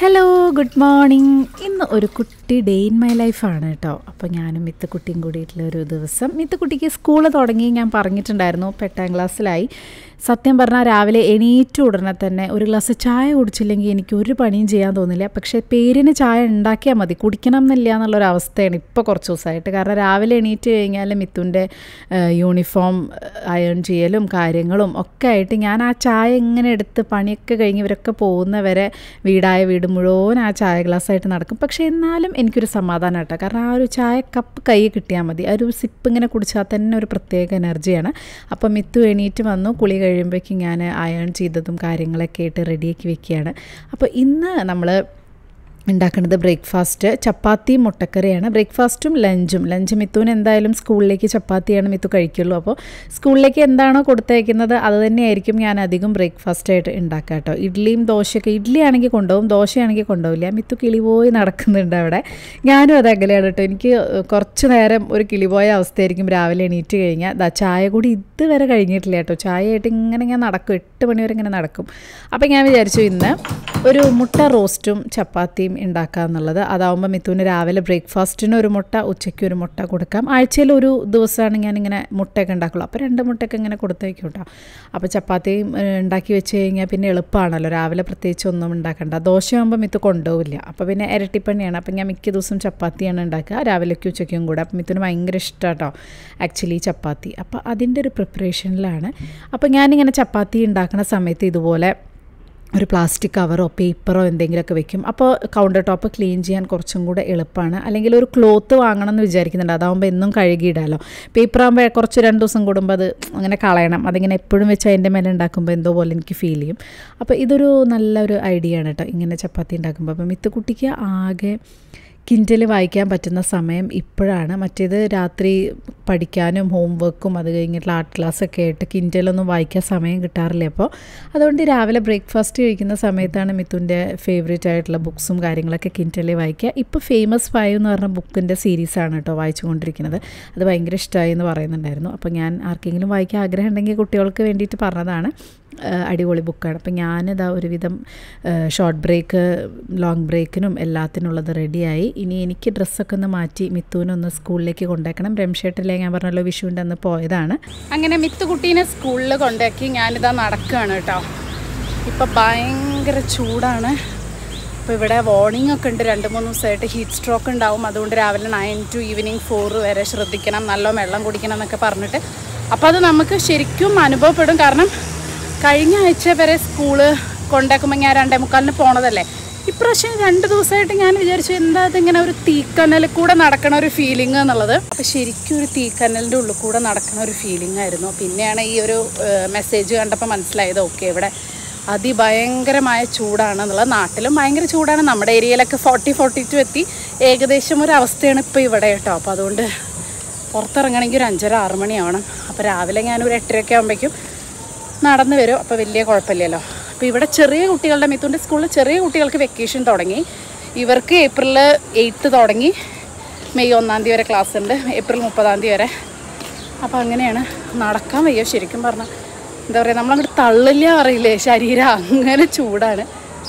Hello good morning ഇന്ന് ഒരു കുട്ടി ഡേ ഇൻ മൈ ലൈഫാണ് കേട്ടോ അപ്പോൾ ഞാനും മിത്തക്കുട്ടിയും കൂടിയിട്ടുള്ള ഒരു ദിവസം മിത്തക്കുട്ടിക്ക് സ്കൂൾ തുടങ്ങി ഞാൻ പറഞ്ഞിട്ടുണ്ടായിരുന്നു ഇപ്പോൾ എട്ടാം ക്ലാസ്സിലായി സത്യം പറഞ്ഞാൽ രാവിലെ എണീറ്റ ഉടനെ തന്നെ ഒരു ഗ്ലാസ് ചായ കുടിച്ചില്ലെങ്കിൽ എനിക്ക് ഒരു പണിയും ചെയ്യാൻ തോന്നില്ല പക്ഷേ പേരിന് ചായ ഉണ്ടാക്കിയാൽ മതി കുടിക്കണം എന്നില്ല എന്നുള്ളൊരു അവസ്ഥയാണ് ഇപ്പോൾ കുറച്ച് ദിവസമായിട്ട് കാരണം രാവിലെ എണീറ്റ് കഴിഞ്ഞാൽ മിത്തുൻ്റെ യൂണിഫോം അയൺ ചെയ്യലും കാര്യങ്ങളും ഒക്കെ ആയിട്ട് ഞാൻ ആ ചായ ഇങ്ങനെ എടുത്ത് പണിയൊക്കെ കഴിഞ്ഞ് ഇവരൊക്കെ പോകുന്നവരെ വീടായ വീട് മുഴുവൻ ആ ചായ ഗ്ലാസ്സായിട്ട് നടക്കും പക്ഷേ എന്നാലും എനിക്കൊരു സമാധാനം കേട്ടോ കാരണം ആ ഒരു ചായ കപ്പ് കൈ കിട്ടിയാൽ മതി ആ ഒരു സിപ്പ് ഇങ്ങനെ കുടിച്ചാൽ തന്നെ ഒരു പ്രത്യേക എനർജിയാണ് അപ്പം മിത്തു എണീറ്റ് വന്നു കുളി കഴിയുമ്പോഴേക്കും ഞാൻ അയൺ ചെയ്തതും കാര്യങ്ങളൊക്കെ ആയിട്ട് റെഡിയാക്കി വെക്കുകയാണ് അപ്പോൾ ഇന്ന് നമ്മൾ ഉണ്ടാക്കുന്നത് ബ്രേക്ക്ഫാസ്റ്റ് ചപ്പാത്തി മുട്ടക്കറിയാണ് ബ്രേക്ക്ഫാസ്റ്റും ലഞ്ചും ലഞ്ച് മിത്തുവിന് എന്തായാലും സ്കൂളിലേക്ക് ചപ്പാത്തിയാണ് മിത്തു കഴിക്കുള്ളൂ അപ്പോൾ സ്കൂളിലേക്ക് എന്താണോ കൊടുത്തയക്കുന്നത് അത് തന്നെയായിരിക്കും ഞാൻ അധികം ബ്രേക്ക്ഫാസ്റ്റായിട്ട് ഉണ്ടാക്കുക കേട്ടോ ഇഡ്ഡലിയും ദോശയൊക്കെ ഇഡ്ഡലി ആണെങ്കിൽ കൊണ്ടുപോകും ദോശയാണെങ്കിൽ കൊണ്ടുപോകില്ല മിത്തു കിളിപോയി നടക്കുന്നുണ്ട് അവിടെ ഞാനും അത് അങ്ങനെയാണ് കേട്ടോ എനിക്ക് കുറച്ച് നേരം ഒരു കിളിപോയ അവസ്ഥയായിരിക്കും രാവിലെ എണീറ്റ് കഴിഞ്ഞാൽ ദാ ചായ കൂടി ഇതുവരെ കഴിഞ്ഞിട്ടില്ല കേട്ടോ ചായ ആയിട്ട് ഇങ്ങനെ ഞാൻ നടക്കും എട്ട് മണി വരെ ഇങ്ങനെ നടക്കും അപ്പോൾ ഞാൻ വിചാരിച്ചു ഇന്ന് ഒരു മുട്ട റോസ്റ്റും ചപ്പാത്തിയും ഉണ്ടാക്കുക എന്നുള്ളത് അതാവുമ്പോൾ മിത്തുവിന് രാവിലെ ബ്രേക്ക്ഫാസ്റ്റിന് ഒരു മുട്ട ഉച്ചയ്ക്ക് ഒരു മുട്ട കൊടുക്കാം ആഴ്ചയിൽ ഒരു ദിവസമാണ് ഞാനിങ്ങനെ മുട്ടയൊക്കെ ഉണ്ടാക്കുള്ളൂ അപ്പോൾ രണ്ട് മുട്ടയൊക്കെ ഇങ്ങനെ കൊടുത്തേക്കും കേട്ടോ അപ്പോൾ ചപ്പാത്തിയും ഏഹ്, ഉണ്ടാക്കി വെച്ച് കഴിഞ്ഞാൽ പിന്നെ എളുപ്പമാണല്ലോ രാവിലെ പ്രത്യേകിച്ച് ഒന്നും ഉണ്ടാക്കണ്ട ദോശയാകുമ്പോൾ മിത്ത് കൊണ്ടുപോകില്ല അപ്പോൾ പിന്നെ ഇരട്ടിപ്പണിയാണ് അപ്പോൾ ഞാൻ മിക്ക ദിവസവും ചപ്പാത്തിയാണ് ഉണ്ടാക്കുക രാവിലേക്കും ഉച്ചയ്ക്കും കൂടെ അപ്പോൾ മിത്തുന് ഭയങ്കര ഇഷ്ടമാണ് കേട്ടോ ആക്ച്വലി ചപ്പാത്തി അപ്പോൾ അതിൻ്റെ ഒരു പ്രിപ്പറേഷനിലാണ് അപ്പോൾ ഞാനിങ്ങനെ ചപ്പാത്തി ഉണ്ടാക്കുന്ന സമയത്ത് ഇതുപോലെ ഒരു പ്ലാസ്റ്റിക് കവറോ പേപ്പറോ എന്തെങ്കിലുമൊക്കെ വെക്കും അപ്പോൾ കൗണ്ടർ ടോപ്പ് ക്ലീൻ ചെയ്യാൻ കുറച്ചും കൂടെ എളുപ്പമാണ് അല്ലെങ്കിൽ ഒരു ക്ലോത്ത് വാങ്ങണം എന്ന് വിചാരിക്കുന്നുണ്ട് അതാകുമ്പോൾ എന്നും കഴുകിയിടാമല്ലോ പേപ്പർ ആകുമ്പോൾ കുറച്ച് രണ്ട് ദിവസം കൂടുമ്പോൾ അത് അങ്ങനെ കളയണം അതിങ്ങനെ എപ്പോഴും വെച്ച് അതിൻ്റെ മേലെ ഉണ്ടാക്കുമ്പോൾ എന്തോ പോലെ എനിക്ക് ഫീൽ ചെയ്യും അപ്പോൾ ഇതൊരു നല്ലൊരു ഐഡിയ ആണ് കേട്ടോ ഇങ്ങനെ ചപ്പാത്തി ഉണ്ടാക്കുമ്പോൾ അപ്പം മിത്തുക്കുട്ടിക്ക് ആകെ കിൻഡൽ വായിക്കാൻ പറ്റുന്ന സമയം ഇപ്പോഴാണ് മറ്റേത് രാത്രി പഠിക്കാനും ഹോംവർക്കും അത് കഴിഞ്ഞിട്ടുള്ള ആർട്ട് ക്ലാസ്സൊക്കെ ആയിട്ട് കിൻഡലൊന്നും വായിക്കാൻ സമയം കിട്ടാറില്ല അപ്പോൾ അതുകൊണ്ട് രാവിലെ ബ്രേക്ക്ഫാസ്റ്റ് കഴിക്കുന്ന സമയത്താണ് മിഥുൻ്റെ ഫേവറേറ്റ് ആയിട്ടുള്ള ബുക്സും കാര്യങ്ങളൊക്കെ കിൻഡലിൽ വായിക്കുക ഇപ്പോൾ ഫേമസ് ഫൈവ് എന്ന് പറഞ്ഞ ബുക്കിൻ്റെ സീരീസാണ് കേട്ടോ വായിച്ചുകൊണ്ടിരിക്കുന്നത് അത് ഭയങ്കര ഇഷ്ടമായി എന്ന് പറയുന്നുണ്ടായിരുന്നു അപ്പോൾ ഞാൻ ആർക്കെങ്കിലും വായിക്കാൻ ആഗ്രഹം ഉണ്ടെങ്കിൽ കുട്ടികൾക്ക് വേണ്ടിയിട്ട് പറഞ്ഞതാണ് ഏഹ് അടിപൊളി ബുക്കാണ് അപ്പം ഞാനിതാ ഒരുവിധം ഷോർട്ട് ബ്രേക്ക് ലോങ് ബ്രേക്കിനും എല്ലാത്തിനുള്ളത് റെഡിയായി ഇനി എനിക്ക് ഡ്രസ്സൊക്കെ ഒന്ന് മാറ്റി മിത്തുവിനൊന്ന് സ്കൂളിലേക്ക് കൊണ്ടേക്കണം രംഷേട്ടിലെ ഞാൻ പറഞ്ഞല്ലോ വിഷുവിൻ്റെ അന്ന് പോയതാണ് അങ്ങനെ മിത്തുകുട്ടീനെ സ്കൂളിൽ കൊണ്ടാക്കി ഞാനിതാ നടക്കുകയാണ് കേട്ടോ ഇപ്പം ഭയങ്കര ചൂടാണ് ഇപ്പോൾ ഇവിടെ വാർണിംഗ് ഒക്കെ ഉണ്ട് രണ്ട് മൂന്ന് ദിവസമായിട്ട് ഹീറ്റ് സ്ട്രോക്ക് ഉണ്ടാവും അതുകൊണ്ട് രാവിലെ നയൻ ടു ഈവനിങ് ഫോർ വരെ ശ്രദ്ധിക്കണം നല്ല വെള്ളം കുടിക്കണം എന്നൊക്കെ പറഞ്ഞിട്ട് അപ്പോൾ അത് നമുക്ക് ശരിക്കും അനുഭവപ്പെടും കാരണം കഴിഞ്ഞ ആഴ്ച വരെ സ്കൂള് കൊണ്ടാക്കുമ്പോൾ ഞാൻ രണ്ടേ മുക്കാലിന് പോണതല്ലേ ഇപ്രാവശ്യം രണ്ട് ദിവസമായിട്ട് ഞാൻ വിചാരിച്ചു എന്താ ഇതിങ്ങനെ ഒരു തീക്കനലിൽ കൂടെ നടക്കണ ഒരു ഫീലിംഗ് എന്നുള്ളത് അപ്പോൾ ശരിക്കും ഒരു തീക്കനലിൻ്റെ ഉള്ളിൽ കൂടെ നടക്കണ ഒരു ഫീലിംഗ് ആയിരുന്നു പിന്നെയാണ് ഈ ഒരു മെസ്സേജ് കണ്ടപ്പോൾ മനസ്സിലായത് ഓക്കെ ഇവിടെ അതിഭയങ്കരമായ ചൂടാണെന്നുള്ളത് നാട്ടിലും ഭയങ്കര ചൂടാണ് നമ്മുടെ ഏരിയയിലൊക്കെ ഫോർട്ടി ഫോർട്ടി ടു എത്തി ഏകദേശം ഒരു അവസ്ഥയാണ് ഇപ്പോൾ ഇവിടെ കേട്ടോ അപ്പോൾ അതുകൊണ്ട് പുറത്തിറങ്ങണമെങ്കിൽ ഒരു അഞ്ചര ആറ് മണിയാവണം അപ്പോൾ രാവിലെ ഞാനൊരു എട്ടരയൊക്കെ ആകുമ്പോഴേക്കും നടന്നു വരും അപ്പോൾ വലിയ കുഴപ്പമില്ലല്ലോ അപ്പോൾ ഇവിടെ ചെറിയ കുട്ടികളുടെ മിത്തുൻ്റെ സ്കൂളിൽ ചെറിയ കുട്ടികൾക്ക് വെക്കേഷൻ തുടങ്ങി ഇവർക്ക് ഏപ്രിൽ എയ്ത്ത് തുടങ്ങി മെയ് ഒന്നാം തീയതി വരെ ക്ലാസ് ഉണ്ട് ഏപ്രിൽ മുപ്പതാം തീയതി വരെ അപ്പോൾ അങ്ങനെയാണ് നടക്കാൻ വയ്യ ശരിക്കും പറഞ്ഞാൽ എന്താ പറയുക നമ്മളങ്ങോട്ട് തള്ളില്ല അറിയില്ലേ ശരീരം അങ്ങനെ ചൂടാണ്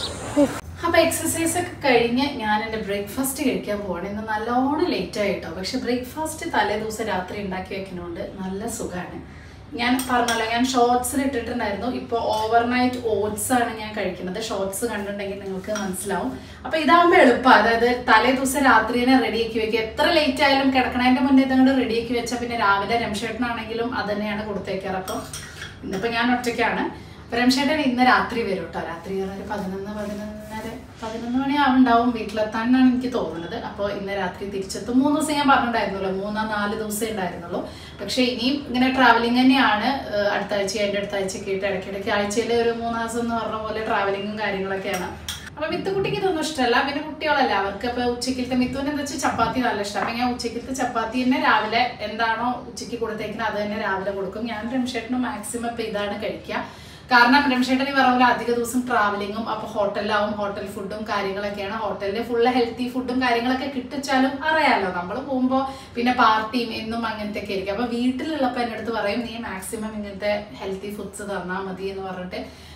അപ്പോൾ എക്സസൈസ് ഒക്കെ കഴിഞ്ഞ് ഞാൻ എൻ്റെ ബ്രേക്ക്ഫാസ്റ്റ് കഴിക്കാൻ പോവാണ് ഇന്ന് നല്ലോണം ലേറ്റ് ആയിട്ടോ പക്ഷെ ബ്രേക്ക്ഫാസ്റ്റ് തലേ ദിവസം രാത്രി ഉണ്ടാക്കി വെക്കുന്നതുകൊണ്ട് നല്ല സുഖമാണ് ഞാൻ പറഞ്ഞല്ലോ ഞാൻ ഷോർട്സിൽ ഇട്ടിട്ടുണ്ടായിരുന്നു ഇപ്പോൾ ഓവർനൈറ്റ് ഓട്സ് ആണ് ഞാൻ കഴിക്കുന്നത് ഷോർട്സ് കണ്ടിട്ടുണ്ടെങ്കിൽ നിങ്ങൾക്ക് മനസ്സിലാവും അപ്പോൾ ഇതാകുമ്പോൾ എളുപ്പം അതായത് തലേ ദിവസം രാത്രി തന്നെ റെഡിയാക്കി വെക്കുക എത്ര ലേറ്റ് ആയാലും കിടക്കണതിൻ്റെ മുന്നേ ഇതങ്ങോട്ട് റെഡിയാക്കി വെച്ചാൽ പിന്നെ രാവിലെ രംഷേട്ടനാണെങ്കിലും അത് തന്നെയാണ് കൊടുത്തേക്കാറ് അപ്പം ഇന്നിപ്പോൾ ഞാൻ ഒറ്റയ്ക്കാണ് പ്രേംശേട്ടൻ ഇന്ന് രാത്രി വരും കേട്ടോ രാത്രി ഒരു പതിനൊന്ന് പതിനൊന്നര പതിനൊന്ന് മണി ആവുണ്ടാവും വീട്ടിലെത്താനാണ് എനിക്ക് തോന്നുന്നത് അപ്പോൾ ഇന്ന് രാത്രി തിരിച്ചെത്തും മൂന്ന് ദിവസം ഞാൻ പറഞ്ഞിട്ടുണ്ടായിരുന്നല്ലോ മൂന്നോ നാല് ദിവസമേ ഉണ്ടായിരുന്നുള്ളൂ പക്ഷേ ഇനിയും ഇങ്ങനെ ട്രാവലിംഗ് തന്നെയാണ് ഏഹ് അടുത്ത ആഴ്ച എൻ്റെ അടുത്ത ആഴ്ചയൊക്കെ ആയിട്ട് ഇടയ്ക്കിടയ്ക്ക് ആഴ്ചയിൽ ഒരു മൂന്ന് ദിവസം എന്ന് പറഞ്ഞ പോലെ ട്രാവലിങ്ങും കാര്യങ്ങളൊക്കെയാണ് അപ്പൊ മിത്തുകുട്ടിക്ക് ഇതൊന്നും ഇഷ്ടമല്ല പിന്നെ കുട്ടികളല്ല അവർക്ക് ഇപ്പൊ ഉച്ചക്കിലത്തെ മിത്തുവിന് എന്താ വെച്ചാൽ ചപ്പാത്തി നല്ല ഇഷ്ടം അപ്പൊ ഞാൻ ഉച്ചക്കിലത്തെ ചപ്പാത്തി തന്നെ രാവിലെ എന്താണോ ഉച്ചയ്ക്ക് കൊടുത്തേക്കുന്നത് അത് തന്നെ രാവിലെ കൊടുക്കും ഞാൻ രംഷേട്ടന് മാക്സിമം ഇപ്പൊ ഇതാണ് കഴിക്കുക കാരണം രംഷേട്ടൻ ഈ പറഞ്ഞ പോലെ അധിക ദിവസം ട്രാവലിങ്ങും അപ്പൊ ഹോട്ടലിലാവും ഹോട്ടൽ ഫുഡും കാര്യങ്ങളൊക്കെയാണ് ഹോട്ടലിൽ ഫുള്ള് ഹെൽത്തി ഫുഡും കാര്യങ്ങളൊക്കെ കിട്ടിച്ചാലും അറിയാലോ നമ്മൾ പോകുമ്പോൾ പിന്നെ പാർട്ടിയും എന്നും അങ്ങനത്തെ ഒക്കെ ആയിരിക്കും അപ്പൊ വീട്ടിലുള്ളപ്പോൾ എൻ്റെ അടുത്ത് പറയും നീ മാക്സിമം ഇങ്ങനത്തെ ഹെൽത്തി ഫുഡ്സ് തന്നാൽ മതി എന്ന് പറഞ്ഞിട്ട്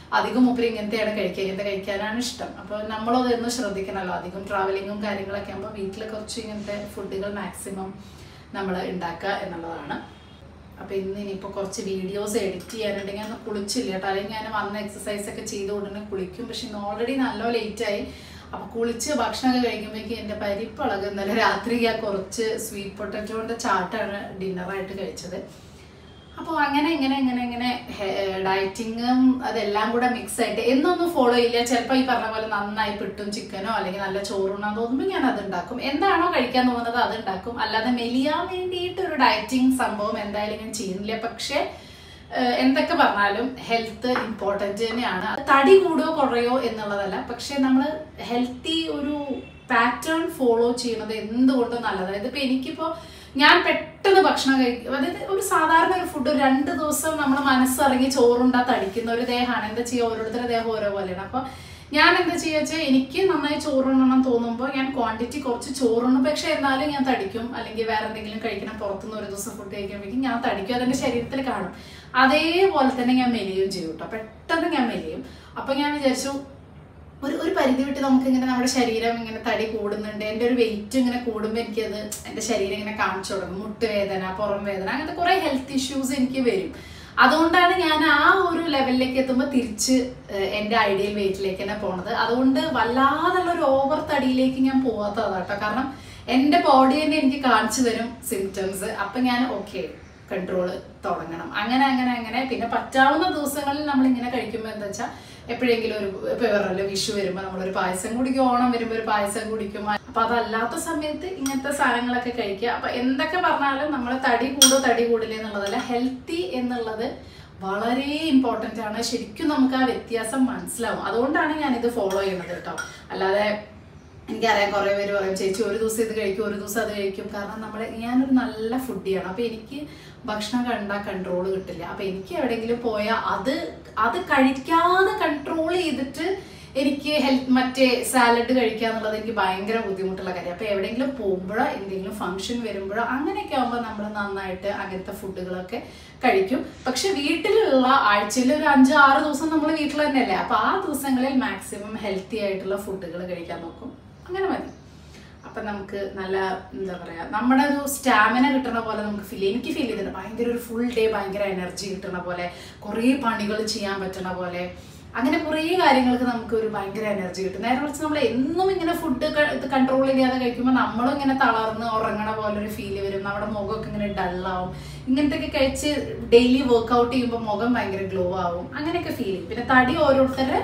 അധികം മൂപ്പര് ഇങ്ങനത്തെയാണ് കഴിക്കുക ഇങ്ങനത്തെ കഴിക്കാനാണ് ഇഷ്ടം അപ്പോൾ നമ്മളത് എന്ന് ശ്രദ്ധിക്കണമല്ലോ അധികം ട്രാവലിങ്ങും കാര്യങ്ങളൊക്കെ ആകുമ്പോൾ വീട്ടിൽ കുറച്ച് ഇങ്ങനത്തെ ഫുഡുകൾ മാക്സിമം നമ്മൾ ഉണ്ടാക്കുക എന്നുള്ളതാണ് അപ്പോൾ ഇന്ന് ഇനിയിപ്പോൾ കുറച്ച് വീഡിയോസ് എഡിറ്റ് ചെയ്യാനുണ്ടെങ്കിൽ അന്ന് കുളിച്ചില്ല കേട്ടോ അല്ലെങ്കിൽ ഞാൻ വന്ന എക്സസൈസ് ഒക്കെ ചെയ്ത് ഉടനെ കുളിക്കും പക്ഷെ ഇന്ന് ഓൾറെഡി നല്ല ലേറ്റായി അപ്പോൾ കുളിച്ച് ഭക്ഷണമൊക്കെ കഴിക്കുമ്പോഴേക്കും എൻ്റെ പരിപ്പളക് ഇന്നലെ രാത്രി ഞാൻ കുറച്ച് സ്വീറ്റ് പൊട്ടറ്റോൻ്റെ ചാട്ടാണ് ഡിന്നറായിട്ട് കഴിച്ചത് അപ്പോൾ അങ്ങനെ ഇങ്ങനെ ഇങ്ങനെ ഇങ്ങനെ ഡയറ്റിങ്ങും അതെല്ലാം കൂടെ മിക്സ് ആയിട്ട് എന്നൊന്നും ഫോളോ ചെയ്യില്ല ചിലപ്പോൾ ഈ പറഞ്ഞ പോലെ നന്നായി പിട്ടും ചിക്കനോ അല്ലെങ്കിൽ നല്ല ചോറുണ്ണാൻ തോന്നുമ്പോൾ ഞാൻ അത് ഉണ്ടാക്കും എന്താണോ കഴിക്കാൻ തോന്നുന്നത് അത് ഉണ്ടാക്കും അല്ലാതെ മെലിയാൻ വേണ്ടിയിട്ട് ഒരു ഡയറ്റിംഗ് സംഭവം എന്തായാലും ഞാൻ ചെയ്യുന്നില്ല പക്ഷേ ഏഹ് എന്തൊക്കെ പറഞ്ഞാലും ഹെൽത്ത് ഇമ്പോർട്ടൻറ്റ് തന്നെയാണ് അത് തടി കൂടുകയോ കുറയോ എന്നുള്ളതല്ല പക്ഷെ നമ്മൾ ഹെൽത്തി ഒരു പാറ്റേൺ ഫോളോ ചെയ്യുന്നത് എന്തുകൊണ്ടും നല്ലതാണ് ഇതിപ്പോൾ എനിക്കിപ്പോൾ ഞാൻ പെട്ടെന്ന് ഭക്ഷണം കഴിക്കും അതായത് ഒരു സാധാരണ ഒരു ഫുഡ് ഒരു രണ്ട് ദിവസം നമ്മൾ മനസ്സിറങ്ങി ചോറുണ്ടാ തടിക്കുന്ന ഒരു ദേഹമാണ് എന്താ ചെയ്യുക ഓരോരുത്തരുടെ ദേഹം ഓരോ പോലെയാണ് അപ്പോൾ ഞാൻ എന്താ ചെയ്യുക വെച്ചാൽ എനിക്ക് നന്നായി ചോറുണ്ണണം തോന്നുമ്പോൾ ഞാൻ ക്വാണ്ടിറ്റി കുറച്ച് ചോറുണ്ണും പക്ഷെ എന്നാലും ഞാൻ തടിക്കും അല്ലെങ്കിൽ വേറെ എന്തെങ്കിലും കഴിക്കണം പുറത്തുനിന്ന് ഒരു ദിവസം ഫുഡ് കഴിക്കുമ്പോഴേക്കും ഞാൻ തടിക്കും അതെന്റെ ശരീരത്തിൽ കാണും അതേപോലെ തന്നെ ഞാൻ മെലിയും ചെയ്യും കേട്ടോ പെട്ടെന്ന് ഞാൻ മെലിയും അപ്പൊ ഞാൻ വിചാരിച്ചു ഒരു ഒരു പരിധി വിട്ട് നമുക്ക് ഇങ്ങനെ നമ്മുടെ ശരീരം ഇങ്ങനെ തടി കൂടുന്നുണ്ട് എൻ്റെ ഒരു വെയിറ്റ് ഇങ്ങനെ കൂടുമ്പോൾ എനിക്കത് എൻ്റെ ശരീരം ഇങ്ങനെ കാണിച്ചു തുടങ്ങും മുട്ടുവേദന പുറം വേദന അങ്ങനത്തെ കുറേ ഹെൽത്ത് ഇഷ്യൂസ് എനിക്ക് വരും അതുകൊണ്ടാണ് ഞാൻ ആ ഒരു ലെവലിലേക്ക് എത്തുമ്പോൾ തിരിച്ച് ഏഹ്, എൻ്റെ ഐഡിയൽ വെയിറ്റിലേക്ക് തന്നെ പോണത് അതുകൊണ്ട് വല്ലാതുള്ള ഒരു ഓവർ തടിയിലേക്ക് ഞാൻ പോവാത്തതാണ് കേട്ടോ കാരണം എൻ്റെ ബോഡി തന്നെ എനിക്ക് കാണിച്ചു തരും സിംറ്റംസ് അപ്പം ഞാൻ ഓക്കെ കൺട്രോൾ തുടങ്ങണം അങ്ങനെ അങ്ങനെ അങ്ങനെ പിന്നെ പറ്റാവുന്ന ദിവസങ്ങളിൽ നമ്മൾ ഇങ്ങനെ കഴിക്കുമ്പോൾ എന്താ വെച്ചാൽ എപ്പോഴെങ്കിലും ഒരു ഇപ്പൊ വേറല്ലോ വിഷു വരുമ്പോൾ നമ്മളൊരു പായസം കുടിക്കും ഓണം വരുമ്പോൾ ഒരു പായസം കുടിക്കും അപ്പൊ അതല്ലാത്ത സമയത്ത് ഇങ്ങനത്തെ സാധനങ്ങളൊക്കെ കഴിക്കുക അപ്പൊ എന്തൊക്കെ പറഞ്ഞാലും നമ്മൾ തടി കൂടോ തടി കൂടില്ല എന്നുള്ളതല്ല ഹെൽത്തി എന്നുള്ളത് വളരെ ഇമ്പോർട്ടൻ്റ് ആണ് ശരിക്കും നമുക്ക് ആ വ്യത്യാസം മനസ്സിലാവും അതുകൊണ്ടാണ് ഞാൻ ഇത് ഫോളോ ചെയ്യുന്നത് കേട്ടോ അല്ലാതെ എനിക്കറിയാം കുറേ പേര് പറയും ചേച്ചി ഒരു ദിവസം ഇത് കഴിക്കും ഒരു ദിവസം അത് കഴിക്കും കാരണം നമ്മൾ ഞാനൊരു നല്ല ഫുഡിയാണ് അപ്പോൾ എനിക്ക് ഭക്ഷണം കണ്ടാൽ കൺട്രോൾ കിട്ടില്ല അപ്പോൾ എനിക്ക് എവിടെയെങ്കിലും പോയാൽ അത് അത് കഴിക്കാതെ കൺട്രോൾ ചെയ്തിട്ട് എനിക്ക് ഹെൽത്ത് മറ്റേ സാലഡ് കഴിക്കുക എന്നുള്ളത് എനിക്ക് ഭയങ്കര ബുദ്ധിമുട്ടുള്ള കാര്യം അപ്പോൾ എവിടെയെങ്കിലും പോകുമ്പോഴോ എന്തെങ്കിലും ഫംഗ്ഷൻ വരുമ്പോഴോ അങ്ങനെയൊക്കെ ആകുമ്പോൾ നമ്മൾ നന്നായിട്ട് അങ്ങനത്തെ ഫുഡുകളൊക്കെ കഴിക്കും പക്ഷെ വീട്ടിലുള്ള ആഴ്ചയിൽ ഒരു അഞ്ച് ആറ് ദിവസം നമ്മൾ വീട്ടിൽ തന്നെയല്ലേ അപ്പോൾ ആ ദിവസങ്ങളിൽ മാക്സിമം ഹെൽത്തി ആയിട്ടുള്ള ഫുഡുകൾ കഴിക്കാൻ നോക്കും അങ്ങനെ മതി അപ്പം നമുക്ക് നല്ല എന്താ പറയുക നമ്മുടെ ഒരു സ്റ്റാമിന കിട്ടുന്ന പോലെ നമുക്ക് ഫീൽ എനിക്ക് ഫീൽ ചെയ്തിട്ടുണ്ട് ഭയങ്കര ഒരു ഫുൾ ഡേ ഭയങ്കര എനർജി കിട്ടുന്ന പോലെ കുറേ പണികൾ ചെയ്യാൻ പറ്റുന്ന പോലെ അങ്ങനെ കുറേ കാര്യങ്ങൾക്ക് നമുക്ക് ഒരു ഭയങ്കര എനർജി കിട്ടും നേരെ മറിച്ച് നമ്മൾ എന്നും ഇങ്ങനെ ഫുഡ് ഇത് കൺട്രോൾ ചെയ്യാതെ കഴിക്കുമ്പോൾ നമ്മളും ഇങ്ങനെ തളർന്ന് ഉറങ്ങണ പോലെ ഒരു ഫീൽ വരും നമ്മുടെ മുഖമൊക്കെ ഇങ്ങനെ ഡള്ളാവും ഇങ്ങനത്തെയൊക്കെ കഴിച്ച് ഡെയിലി വർക്ക്ഔട്ട് ചെയ്യുമ്പോൾ മുഖം ഭയങ്കര ഗ്ലോ ആവും അങ്ങനെയൊക്കെ ഫീൽ ചെയ്യും പിന്നെ തടി ഓരോരുത്തരുടെ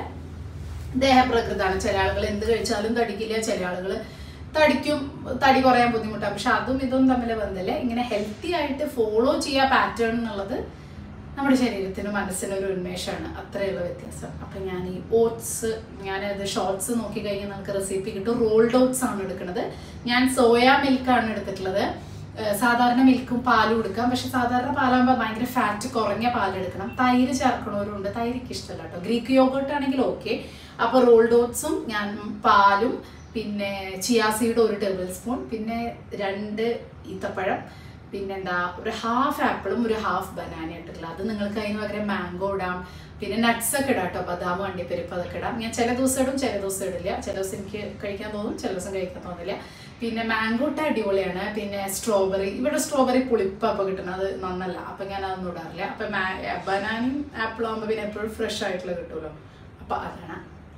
ദേഹപ്രകൃതാണ് ചില ആളുകൾ എന്ത് കഴിച്ചാലും തടിക്കില്ല ചില ആളുകൾ തടിക്കും തടി കുറയാൻ ബുദ്ധിമുട്ടാണ് പക്ഷെ അതും ഇതും തമ്മിൽ ബന്ധമില്ല ഇങ്ങനെ ഹെൽത്തി ആയിട്ട് ഫോളോ ചെയ്യുക പാറ്റേൺ എന്നുള്ളത് നമ്മുടെ ശരീരത്തിന് മനസ്സിന് ഒരു ഉന്മേഷമാണ് അത്രയുള്ള വ്യത്യാസം അപ്പം ഞാൻ ഈ ഓട്സ് ഞാനത് ഷോർട്സ് നോക്കി കഴിഞ്ഞാൽ നമുക്ക് റെസിപ്പി കിട്ടും റോൾഡ് ഓട്സ് ആണ് എടുക്കുന്നത് ഞാൻ സോയ മിൽക്കാണ് എടുത്തിട്ടുള്ളത് ഏഹ് സാധാരണ മിൽക്കും പാലും എടുക്കാം പക്ഷെ സാധാരണ പാലാകുമ്പോൾ ഭയങ്കര ഫാറ്റ് കുറഞ്ഞ പാലെടുക്കണം തൈര് ചേർക്കണവരുണ്ട് തൈര് എനിക്ക് ഇഷ്ടമല്ല കേട്ടോ ഗ്രീക്ക് യോഗട്ട് ആണെങ്കിൽ ഓക്കെ അപ്പോൾ റോൾഡ് ഓട്സും ഞാൻ പാലും പിന്നെ ചിയാ സീഡ് ഒരു ടേബിൾ സ്പൂൺ പിന്നെ രണ്ട് ഈത്തപ്പഴം പിന്നെന്താ ഒരു ഹാഫ് ആപ്പിളും ഒരു ഹാഫ് ബനാന ഇട്ടിട്ടുള്ള അത് നിങ്ങൾക്ക് അതിന് പകരം മാംഗോ ഇടാം പിന്നെ നട്ട്സ് ഒക്കെ ഇടാം കേട്ടോ ബദാം അണ്ടിപ്പരിപ്പ് അതൊക്കെ ഇടാം ഞാൻ ചില ദിവസം ഇടും ചില ദിവസം ഇടില്ല ചില ദിവസം എനിക്ക് കഴിക്കാൻ തോന്നും ചില ദിവസം കഴിക്കാൻ തോന്നില്ല പിന്നെ മാംഗോ ഇട്ട അടിപൊളിയാണ് പിന്നെ സ്ട്രോബെറി ഇവിടെ സ്ട്രോബെറി പുളിപ്പപ്പോൾ കിട്ടുന്നത് നന്നല്ല അപ്പം ഞാൻ അതൊന്നും ഇടാറില്ല അപ്പം ബനാനയും ആപ്പിളും ആകുമ്പോൾ പിന്നെ എപ്പോഴും ഫ്രഷ് ആയിട്ടുള്ള കിട്ടുമല്ലോ അപ്പം അതാണ്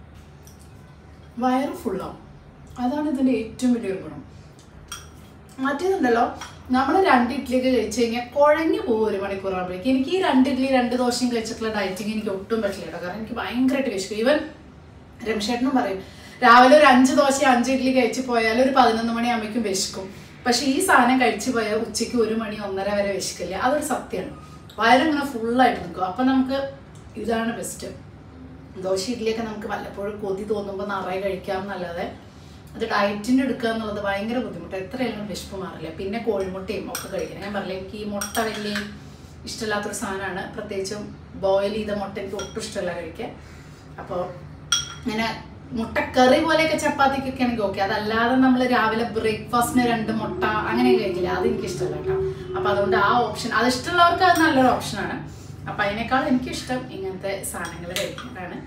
വയറ് ഫുള്ളാവും അതാണ് ഇതിൻ്റെ ഏറ്റവും വലിയൊരു ഗുണം മറ്റേതുണ്ടല്ലോ നമ്മൾ രണ്ട് ഇഡ്ഡലിയൊക്കെ കഴിച്ചു കഴിഞ്ഞാൽ കുഴഞ്ഞു പോകും ഒരു മണിക്കൂർ ആകുമ്പോഴേക്കും എനിക്ക് ഈ രണ്ട് ഇഡ്ഡലി രണ്ട് ദോശയും കഴിച്ചിട്ടുള്ള ഡയറ്റിങ് എനിക്ക് ഒട്ടും പറ്റില്ല കേട്ടോ കാരണം എനിക്ക് ഭയങ്കരമായിട്ട് വിശക്കും ഈവൻ രമേശേട്ടനും പറയും രാവിലെ ഒരു അഞ്ച് ദോശ അഞ്ച് ഇഡ്ഡലി കഴിച്ച് പോയാൽ ഒരു പതിനൊന്ന് മണിയാകുമ്പോഴേക്കും വിശക്കും പക്ഷെ ഈ സാധനം കഴിച്ചു പോയാൽ ഉച്ചയ്ക്ക് ഒരു മണി ഒന്നര വരെ വിശക്കില്ല അതൊരു സത്യമാണ് വയറിങ്ങനെ ഫുള്ളായിട്ട് നിൽക്കും അപ്പം നമുക്ക് ഇതാണ് ബെസ്റ്റ് ദോശ ഇഡ്ഡലിയൊക്കെ നമുക്ക് വല്ലപ്പോഴും കൊതി തോന്നുമ്പോൾ നിറയെ കഴിക്കാം എന്നല്ലാതെ അത് ഡയറ്റിന് എടുക്കുക എന്നുള്ളത് ഭയങ്കര ബുദ്ധിമുട്ട് എത്രയായാലും വിശപ്പ് മാറില്ല പിന്നെ കോഴിമുട്ടയും ഒക്കെ കഴിക്കണം ഞാൻ പറഞ്ഞില്ല എനിക്ക് ഈ മുട്ട വലിയ ഇഷ്ടമില്ലാത്തൊരു സാധനമാണ് പ്രത്യേകിച്ചും ബോയിൽ ചെയ്ത മുട്ട എനിക്ക് ഒട്ടും ഇഷ്ടമല്ല കഴിക്കാൻ അപ്പോൾ ഇങ്ങനെ മുട്ടക്കറി പോലെയൊക്കെ ചപ്പാത്തിക്കൊക്കെ ആണെങ്കിൽ ഓക്കെ അതല്ലാതെ നമ്മൾ രാവിലെ ബ്രേക്ക്ഫാസ്റ്റിന് രണ്ട് മുട്ട അങ്ങനെ കഴിക്കില്ല അത് എനിക്ക് ഇഷ്ടമല്ല കേട്ടോ അപ്പോൾ അതുകൊണ്ട് ആ ഓപ്ഷൻ അത് ഇഷ്ടമുള്ളവർക്ക് അത് നല്ലൊരു ഓപ്ഷനാണ് അപ്പം അതിനേക്കാൾ എനിക്കിഷ്ടം ഇങ്ങനത്തെ സാധനങ്ങൾ കഴിക്കുന്നതാണ്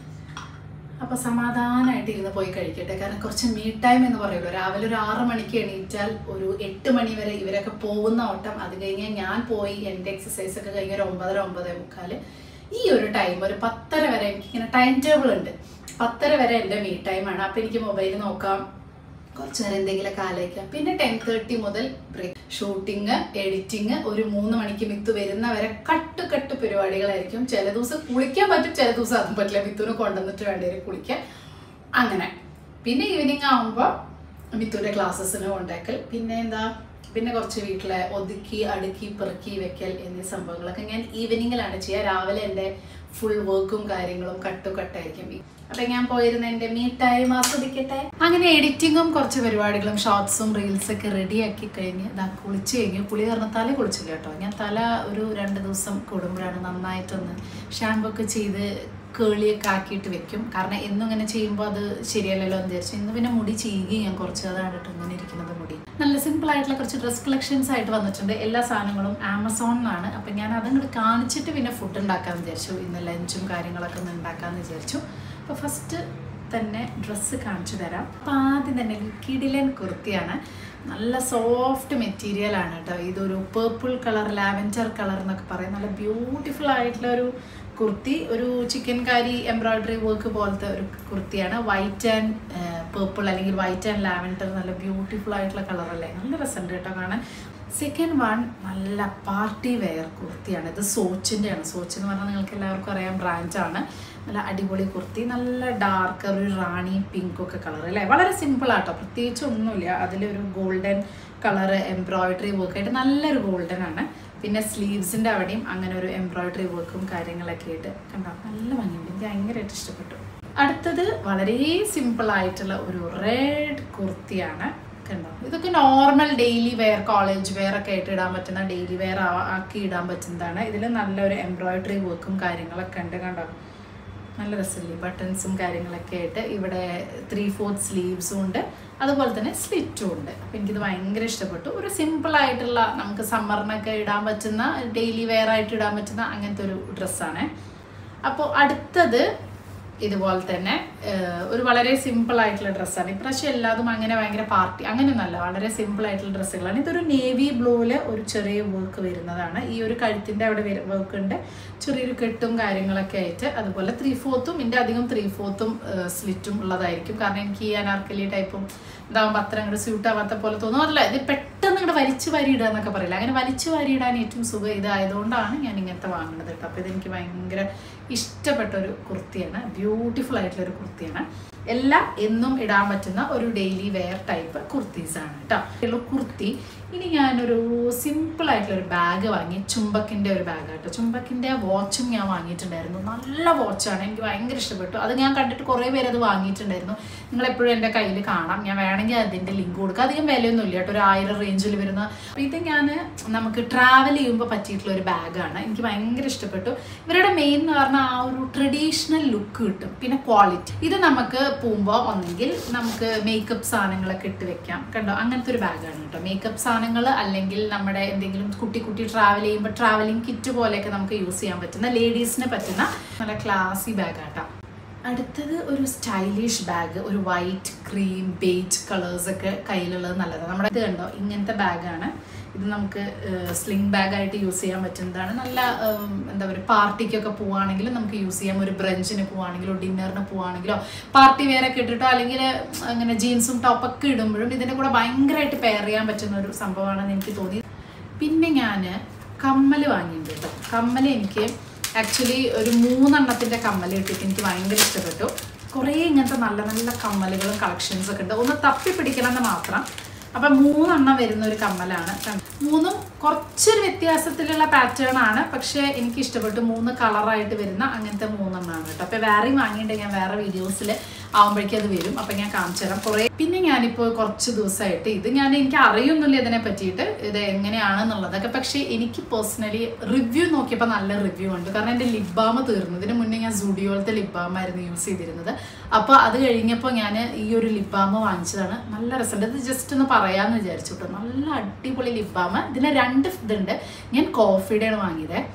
അപ്പോൾ സമാധാനമായിട്ട് ഇരുന്ന് പോയി കഴിക്കട്ടെ കാരണം കുറച്ച് മീ ടൈം എന്ന് പറയുമല്ലോ രാവിലെ ഒരു ആറ് മണിക്ക് എണീറ്റാൽ ഒരു എട്ട് മണി വരെ ഇവരൊക്കെ പോകുന്ന ഓട്ടം അത് കഴിഞ്ഞ് ഞാൻ പോയി എൻ്റെ എക്സസൈസ് ഒക്കെ കഴിഞ്ഞ് ഒരു ഒമ്പതര ഒമ്പതേ മുക്കാല് ഈ ഒരു ടൈം ഒരു പത്തര വരെ എനിക്കിങ്ങനെ ടൈം ടേബിൾ ഉണ്ട് പത്തര വരെ എൻ്റെ മീ ടൈമാണ് അപ്പോൾ എനിക്ക് മൊബൈൽ നോക്കാം കുറച്ച് നേരം എന്തെങ്കിലുമൊക്കെ ആലോചിക്കാം പിന്നെ ടെൻ തേർട്ടി മുതൽ ബ്രേക്ക് ഷൂട്ടിങ് എഡിറ്റിങ് ഒരു മൂന്ന് മണിക്ക് മിത്ത് വരുന്നവരെ കട്ട് കട്ട് പരിപാടികളായിരിക്കും ചില ദിവസം കുളിക്കാൻ പറ്റും ചില ദിവസം അതും പറ്റില്ല മിത്തുവിന് കൊണ്ടുവന്നിട്ട് വേണ്ടി വരും കുളിക്കാൻ അങ്ങനെ പിന്നെ ഈവനിങ് ആകുമ്പോൾ മിത്തുവിൻ്റെ ക്ലാസ്സസിന് കൊണ്ടാക്കൽ പിന്നെ എന്താ പിന്നെ കുറച്ച് വീട്ടിലെ ഒതുക്കി അടുക്കി പെറുക്കി വെക്കൽ എന്നീ സംഭവങ്ങളൊക്കെ ഞാൻ ഈവനിങ്ങിലാണ് ചെയ്യുക രാവിലെ എൻ്റെ ഫുൾ വർക്കും കാര്യങ്ങളും കട്ടുകട്ടായിരിക്കും അപ്പൊ ഞാൻ പോയിരുന്ന എൻ്റെ മീ ടൈം ആസ്വദിക്കട്ടെ അങ്ങനെ എഡിറ്റിങ്ങും കുറച്ച് പരിപാടികളും ഷോർട്സും റീൽസ് ഒക്കെ റെഡിയാക്കി കഴിഞ്ഞ് ഇതാ കുളിച്ച് കഴിഞ്ഞു കുളി കാരണം തല കുളിച്ചില്ല കേട്ടോ ഞാൻ തല ഒരു രണ്ട് ദിവസം കൂടുമ്പോഴാണ് നന്നായിട്ടൊന്ന് ഷാമ്പു ഒക്കെ ചെയ്ത് കേളിയൊക്കെ ആക്കിയിട്ട് വെക്കും കാരണം എന്നും ഇങ്ങനെ ചെയ്യുമ്പോൾ അത് ശരിയല്ലല്ലോ എന്ന് വിചാരിച്ചു ഇന്ന് പിന്നെ മുടി ചെയ്യുകയും ഞാൻ കുറച്ച് അതാണ് കേട്ടോ ഇങ്ങനെ ഇരിക്കുന്നത് മുടി നല്ല സിമ്പിൾ ആയിട്ടുള്ള കുറച്ച് ഡ്രസ് കളക്ഷൻസ് ആയിട്ട് വന്നിട്ടുണ്ട് എല്ലാ സാധനങ്ങളും ആമസോണിലാണ് അപ്പം ഞാൻ അതങ്ങോട്ട് കാണിച്ചിട്ട് പിന്നെ ഫുഡ് ഉണ്ടാക്കാമെന്ന് വിചാരിച്ചു ഇന്ന് ലഞ്ചും കാര്യങ്ങളൊക്കെ ഒന്ന് ഉണ്ടാക്കാമെന്ന് വിചാരിച്ചു അപ്പോൾ ഫസ്റ്റ് തന്നെ ഡ്രസ്സ് കാണിച്ചു തരാം അപ്പം ആദ്യം തന്നെ കിടിലൻ കുർത്തിയാണ് നല്ല സോഫ്റ്റ് മെറ്റീരിയൽ ആണ് കേട്ടോ ഇതൊരു പേർപ്പിൾ കളർ ലാവൻഡർ കളർ എന്നൊക്കെ പറയും നല്ല ബ്യൂട്ടിഫുൾ ആയിട്ടുള്ള ഒരു കുർത്തി ഒരു ചിക്കൻ കാരി എംബ്രോയിഡറി വർക്ക് പോലത്തെ ഒരു കുർത്തിയാണ് വൈറ്റ് ആൻഡ് പേർപ്പിൾ അല്ലെങ്കിൽ വൈറ്റ് ആൻഡ് ലാവൻഡർ നല്ല ബ്യൂട്ടിഫുൾ ആയിട്ടുള്ള കളറല്ലേ നല്ല രസമുണ്ട് കേട്ടോ കാണാൻ സെക്കൻഡ് വൺ നല്ല പാർട്ടി വെയർ കുർത്തിയാണ് ഇത് സോച്ചിൻ്റെ ആണ് സോച്ച് എന്ന് പറഞ്ഞാൽ നിങ്ങൾക്ക് എല്ലാവർക്കും അറിയാം ബ്രാൻഡാണ് നല്ല അടിപൊളി കുർത്തി നല്ല ഡാർക്ക് ഒരു റാണി പിങ്ക് ഒക്കെ കളർ അല്ലേ വളരെ സിമ്പിൾ ആട്ടോ പ്രത്യേകിച്ച് ഒന്നുമില്ല അതിലൊരു ഗോൾഡൻ കളർ എംബ്രോയിഡറി വർക്ക് ആയിട്ട് നല്ലൊരു ഗോൾഡൻ ആണ് പിന്നെ സ്ലീവ്സിൻ്റെ അവിടെയും അങ്ങനെ ഒരു എംബ്രോയിഡറി വർക്കും കാര്യങ്ങളൊക്കെ ആയിട്ട് കണ്ടോ നല്ല ഭംഗിയുണ്ട് എനിക്ക് ഭയങ്കരമായിട്ട് ഇഷ്ടപ്പെട്ടു അടുത്തത് വളരെ സിമ്പിൾ ആയിട്ടുള്ള ഒരു റെഡ് കുർത്തിയാണ് കണ്ടോ ഇതൊക്കെ normal daily wear college wear ഒക്കെ ആയിട്ട് ഇടാൻ പറ്റുന്ന ഡെയിലി വെയർ ആക്കി ഇടാൻ പറ്റുന്നതാണ് ഇതിൽ നല്ലൊരു എംബ്രോയിഡറി വർക്കും കാര്യങ്ങളൊക്കെ ഉണ്ട് കണ്ടോ നല്ല രസമില്ലേ ബട്ടൺസും കാര്യങ്ങളൊക്കെ ആയിട്ട് ഇവിടെ ത്രീ ഫോർത്ത് സ്ലീവ്സും ഉണ്ട് അതുപോലെ തന്നെ സ്ലിറ്റും ഉണ്ട് അപ്പം എനിക്കിത് ഭയങ്കര ഇഷ്ടപ്പെട്ടു ഒരു സിമ്പിൾ ആയിട്ടുള്ള നമുക്ക് സമ്മറിനൊക്കെ ഇടാൻ പറ്റുന്ന ഡെയിലി വെയർ ആയിട്ട് ഇടാൻ പറ്റുന്ന അങ്ങനത്തെ ഒരു ഡ്രസ്സാണ് അപ്പോൾ അടുത്തത് ഇതുപോലെ തന്നെ ഏഹ്, ഒരു വളരെ സിമ്പിൾ ആയിട്ടുള്ള ഡ്രസ്സാണ് ഇപ്രാവശ്യം എല്ലാതും അങ്ങനെ ഭയങ്കര പാർട്ടി അങ്ങനെയൊന്നുമല്ല വളരെ സിമ്പിൾ ആയിട്ടുള്ള ഡ്രസ്സുകളാണ് ഇതൊരു നേവി ബ്ലൂവില് ഒരു ചെറിയ വർക്ക് വരുന്നതാണ് ഈ ഒരു കഴുത്തിൻ്റെ അവിടെ വർക്ക് ഉണ്ട് ചെറിയൊരു കെട്ടും കാര്യങ്ങളൊക്കെ ആയിട്ട് അതുപോലെ ത്രീ ഫോർത്തും ഇതിൻ്റെ അധികം ത്രീ ഫോർത്തും സ്ലിറ്റും ഉള്ളതായിരിക്കും കാരണം എനിക്ക് ഈ അനാർക്കലി ടൈപ്പും ഇതാകുമ്പോൾ അത്ര അങ്ങോട്ട് സ്യൂട്ട് ആവാത്ത പോലെ തോന്നും അതല്ല ഇത് പെട്ടെന്ന് ഇങ്ങോട്ട് വലിച്ചു വാരിയിടുക എന്നൊക്കെ പറയില്ല അങ്ങനെ വലിച്ചു വാരിയിടാൻ ഏറ്റവും സുഖം ഇതായതുകൊണ്ടാണ് ഞാൻ ഇങ്ങനത്തെ വാങ്ങുന്നത് കേട്ടോ അപ്പോൾ ഇതെനിക്ക് ഭയങ്കര ഇഷ്ടപ്പെട്ട ഒരു കുർത്തിയാണ് ബ്യൂട്ടിഫുൾ ആയിട്ടുള്ള ഒരു കുർത്തിയാണ് എല്ലാം എന്നും ഇടാൻ പറ്റുന്ന ഒരു ഡെയിലി വെയർ ടൈപ്പ് കുർത്തീസാണ് കേട്ടോ ഉള്ള കുർത്തി ഇനി ഞാനൊരു സിമ്പിൾ ആയിട്ടുള്ള ഒരു ബാഗ് വാങ്ങി ചുംബക്കിൻ്റെ ഒരു ബാഗ് കേട്ടോ ചുംബക്കിൻ്റെ വാച്ചും ഞാൻ വാങ്ങിയിട്ടുണ്ടായിരുന്നു നല്ല വാച്ചാണ് എനിക്ക് ഭയങ്കര ഇഷ്ടപ്പെട്ടു അത് ഞാൻ കണ്ടിട്ട് കുറേ പേര് അത് വാങ്ങിയിട്ടുണ്ടായിരുന്നു നിങ്ങൾ എപ്പോഴും എൻ്റെ കയ്യിൽ കാണാം ഞാൻ വേണമെങ്കിൽ അതിൻ്റെ ലിങ്ക് കൊടുക്കാം അധികം വിലയൊന്നും ഇല്ല കേട്ടോ ഒരു ആയിരം റേഞ്ചിൽ വരുന്ന അപ്പോൾ ഇത് ഞാൻ നമുക്ക് ട്രാവൽ ചെയ്യുമ്പോൾ പറ്റിയിട്ടുള്ള ഒരു ബാഗാണ് എനിക്ക് ഭയങ്കര ഇഷ്ടപ്പെട്ടു ഇവരുടെ മെയിൻ എന്ന് പറഞ്ഞാൽ ആ ഒരു ട്രഡീഷണൽ ലുക്ക് കിട്ടും പിന്നെ ക്വാളിറ്റി ഇത് നമുക്ക് പോകുമ്പോൾ ഒന്നെങ്കിൽ നമുക്ക് മേക്കപ്പ് സാധനങ്ങളൊക്കെ ഇട്ട് വെക്കാം കണ്ടോ അങ്ങനത്തെ ഒരു ബാഗാണ് കേട്ടോ മേക്കപ്പ് സാധനങ്ങൾ അല്ലെങ്കിൽ നമ്മുടെ എന്തെങ്കിലും കുട്ടി കുട്ടി ട്രാവൽ ചെയ്യുമ്പോൾ ട്രാവലിംഗ് കിറ്റ് പോലെയൊക്കെ നമുക്ക് യൂസ് ചെയ്യാൻ പറ്റുന്ന ലേഡീസിന് പറ്റുന്ന നല്ല ക്ലാസി ബാഗാട്ടോ അടുത്തത് ഒരു സ്റ്റൈലിഷ് ബാഗ് ഒരു വൈറ്റ് ക്രീം ബേജ് കളേഴ്സ് ഒക്കെ കയ്യിലുള്ളത് നല്ലതാണ് നമ്മുടെ ഇത് കണ്ടോ ഇങ്ങനത്തെ ബാഗാണ് ഇത് നമുക്ക് സ്ലിംഗ് ബാഗായിട്ട് യൂസ് ചെയ്യാൻ പറ്റുന്നതാണ് നല്ല ഉം, എന്താ പറയുക പാർട്ടിക്കൊക്കെ പോവുകയാണെങ്കിലും നമുക്ക് യൂസ് ചെയ്യാം ഒരു ബ്രഞ്ചിന് പോവുകയാണെങ്കിലോ ഡിന്നറിന് പോവുകയാണെങ്കിലോ പാർട്ടി വെയർ ഒക്കെ ഇട്ടിട്ടോ അല്ലെങ്കിൽ അങ്ങനെ ജീൻസും ടോപ്പൊക്കെ ഇടുമ്പോഴും ഇതിൻ്റെ കൂടെ ഭയങ്കരമായിട്ട് പെയർ ചെയ്യാൻ പറ്റുന്ന ഒരു സംഭവമാണെന്ന് എനിക്ക് തോന്നി പിന്നെ ഞാൻ കമ്മൽ വാങ്ങിയിട്ടുണ്ട് കേട്ടോ കമ്മൽ എനിക്ക് ആക്ച്വലി ഒരു മൂന്നെണ്ണത്തിൻ്റെ കമ്മൽ ഇട്ടിട്ട് എനിക്ക് ഭയങ്കര ഇഷ്ടപ്പെട്ടു കുറേ ഇങ്ങനത്തെ നല്ല നല്ല കമ്മലുകളും കളക്ഷൻസ് ഒക്കെ ഉണ്ട് ഒന്ന് തപ്പി പിടിക്കണമെന്ന് മാത്രം അപ്പം മൂന്നെണ്ണം വരുന്ന ഒരു കമ്മലാണ് കണ്ടോ? മൂന്നും കുറച്ചൊരു വ്യത്യാസത്തിലുള്ള പാറ്റേൺ ആണ് പക്ഷേ എനിക്ക് ഇഷ്ടപ്പെട്ടു മൂന്ന് കളറായിട്ട് വരുന്ന അങ്ങനത്തെ മൂന്നെണ്ണമാണ് കേട്ടോ അപ്പോൾ വേറെയും വാങ്ങിയിട്ട് ഞാൻ വേറെ വീഡിയോസിൽ ആവുമ്പോഴേക്കും അത് വരും അപ്പം ഞാൻ കാണിച്ചു തരാം കുറേ പിന്നെ ഞാനിപ്പോൾ കുറച്ച് ദിവസമായിട്ട് ഇത് ഞാൻ എനിക്ക് അറിയൊന്നുമില്ല ഇതിനെ പറ്റിയിട്ട് ഇത് എങ്ങനെയാണെന്നുള്ളതൊക്കെ പക്ഷേ എനിക്ക് പേഴ്സണലി റിവ്യൂ നോക്കിയപ്പോൾ നല്ല റിവ്യൂ ഉണ്ട് കാരണം എൻ്റെ ലിപ് ബാം തീർന്നു ഇതിന് മുന്നേ ഞാൻ സുഡിയോളത്തെ ലിപ് ബാം ആയിരുന്നു യൂസ് ചെയ്തിരുന്നത് അപ്പോൾ അത് കഴിഞ്ഞപ്പോൾ ഞാൻ ഈ ഒരു ലിപ് ബാം വാങ്ങിച്ചതാണ് നല്ല രസമുണ്ട് ഇത് ജസ്റ്റ് ഒന്ന് പറയാമെന്ന് വിചാരിച്ചു കേട്ടോ നല്ല അടിപൊളി ലിപ് ബാം ഇതിന് രണ്ട് ഇതുണ്ട് ഞാൻ കോഫിയുടെയാണ് വാങ്ങിയത്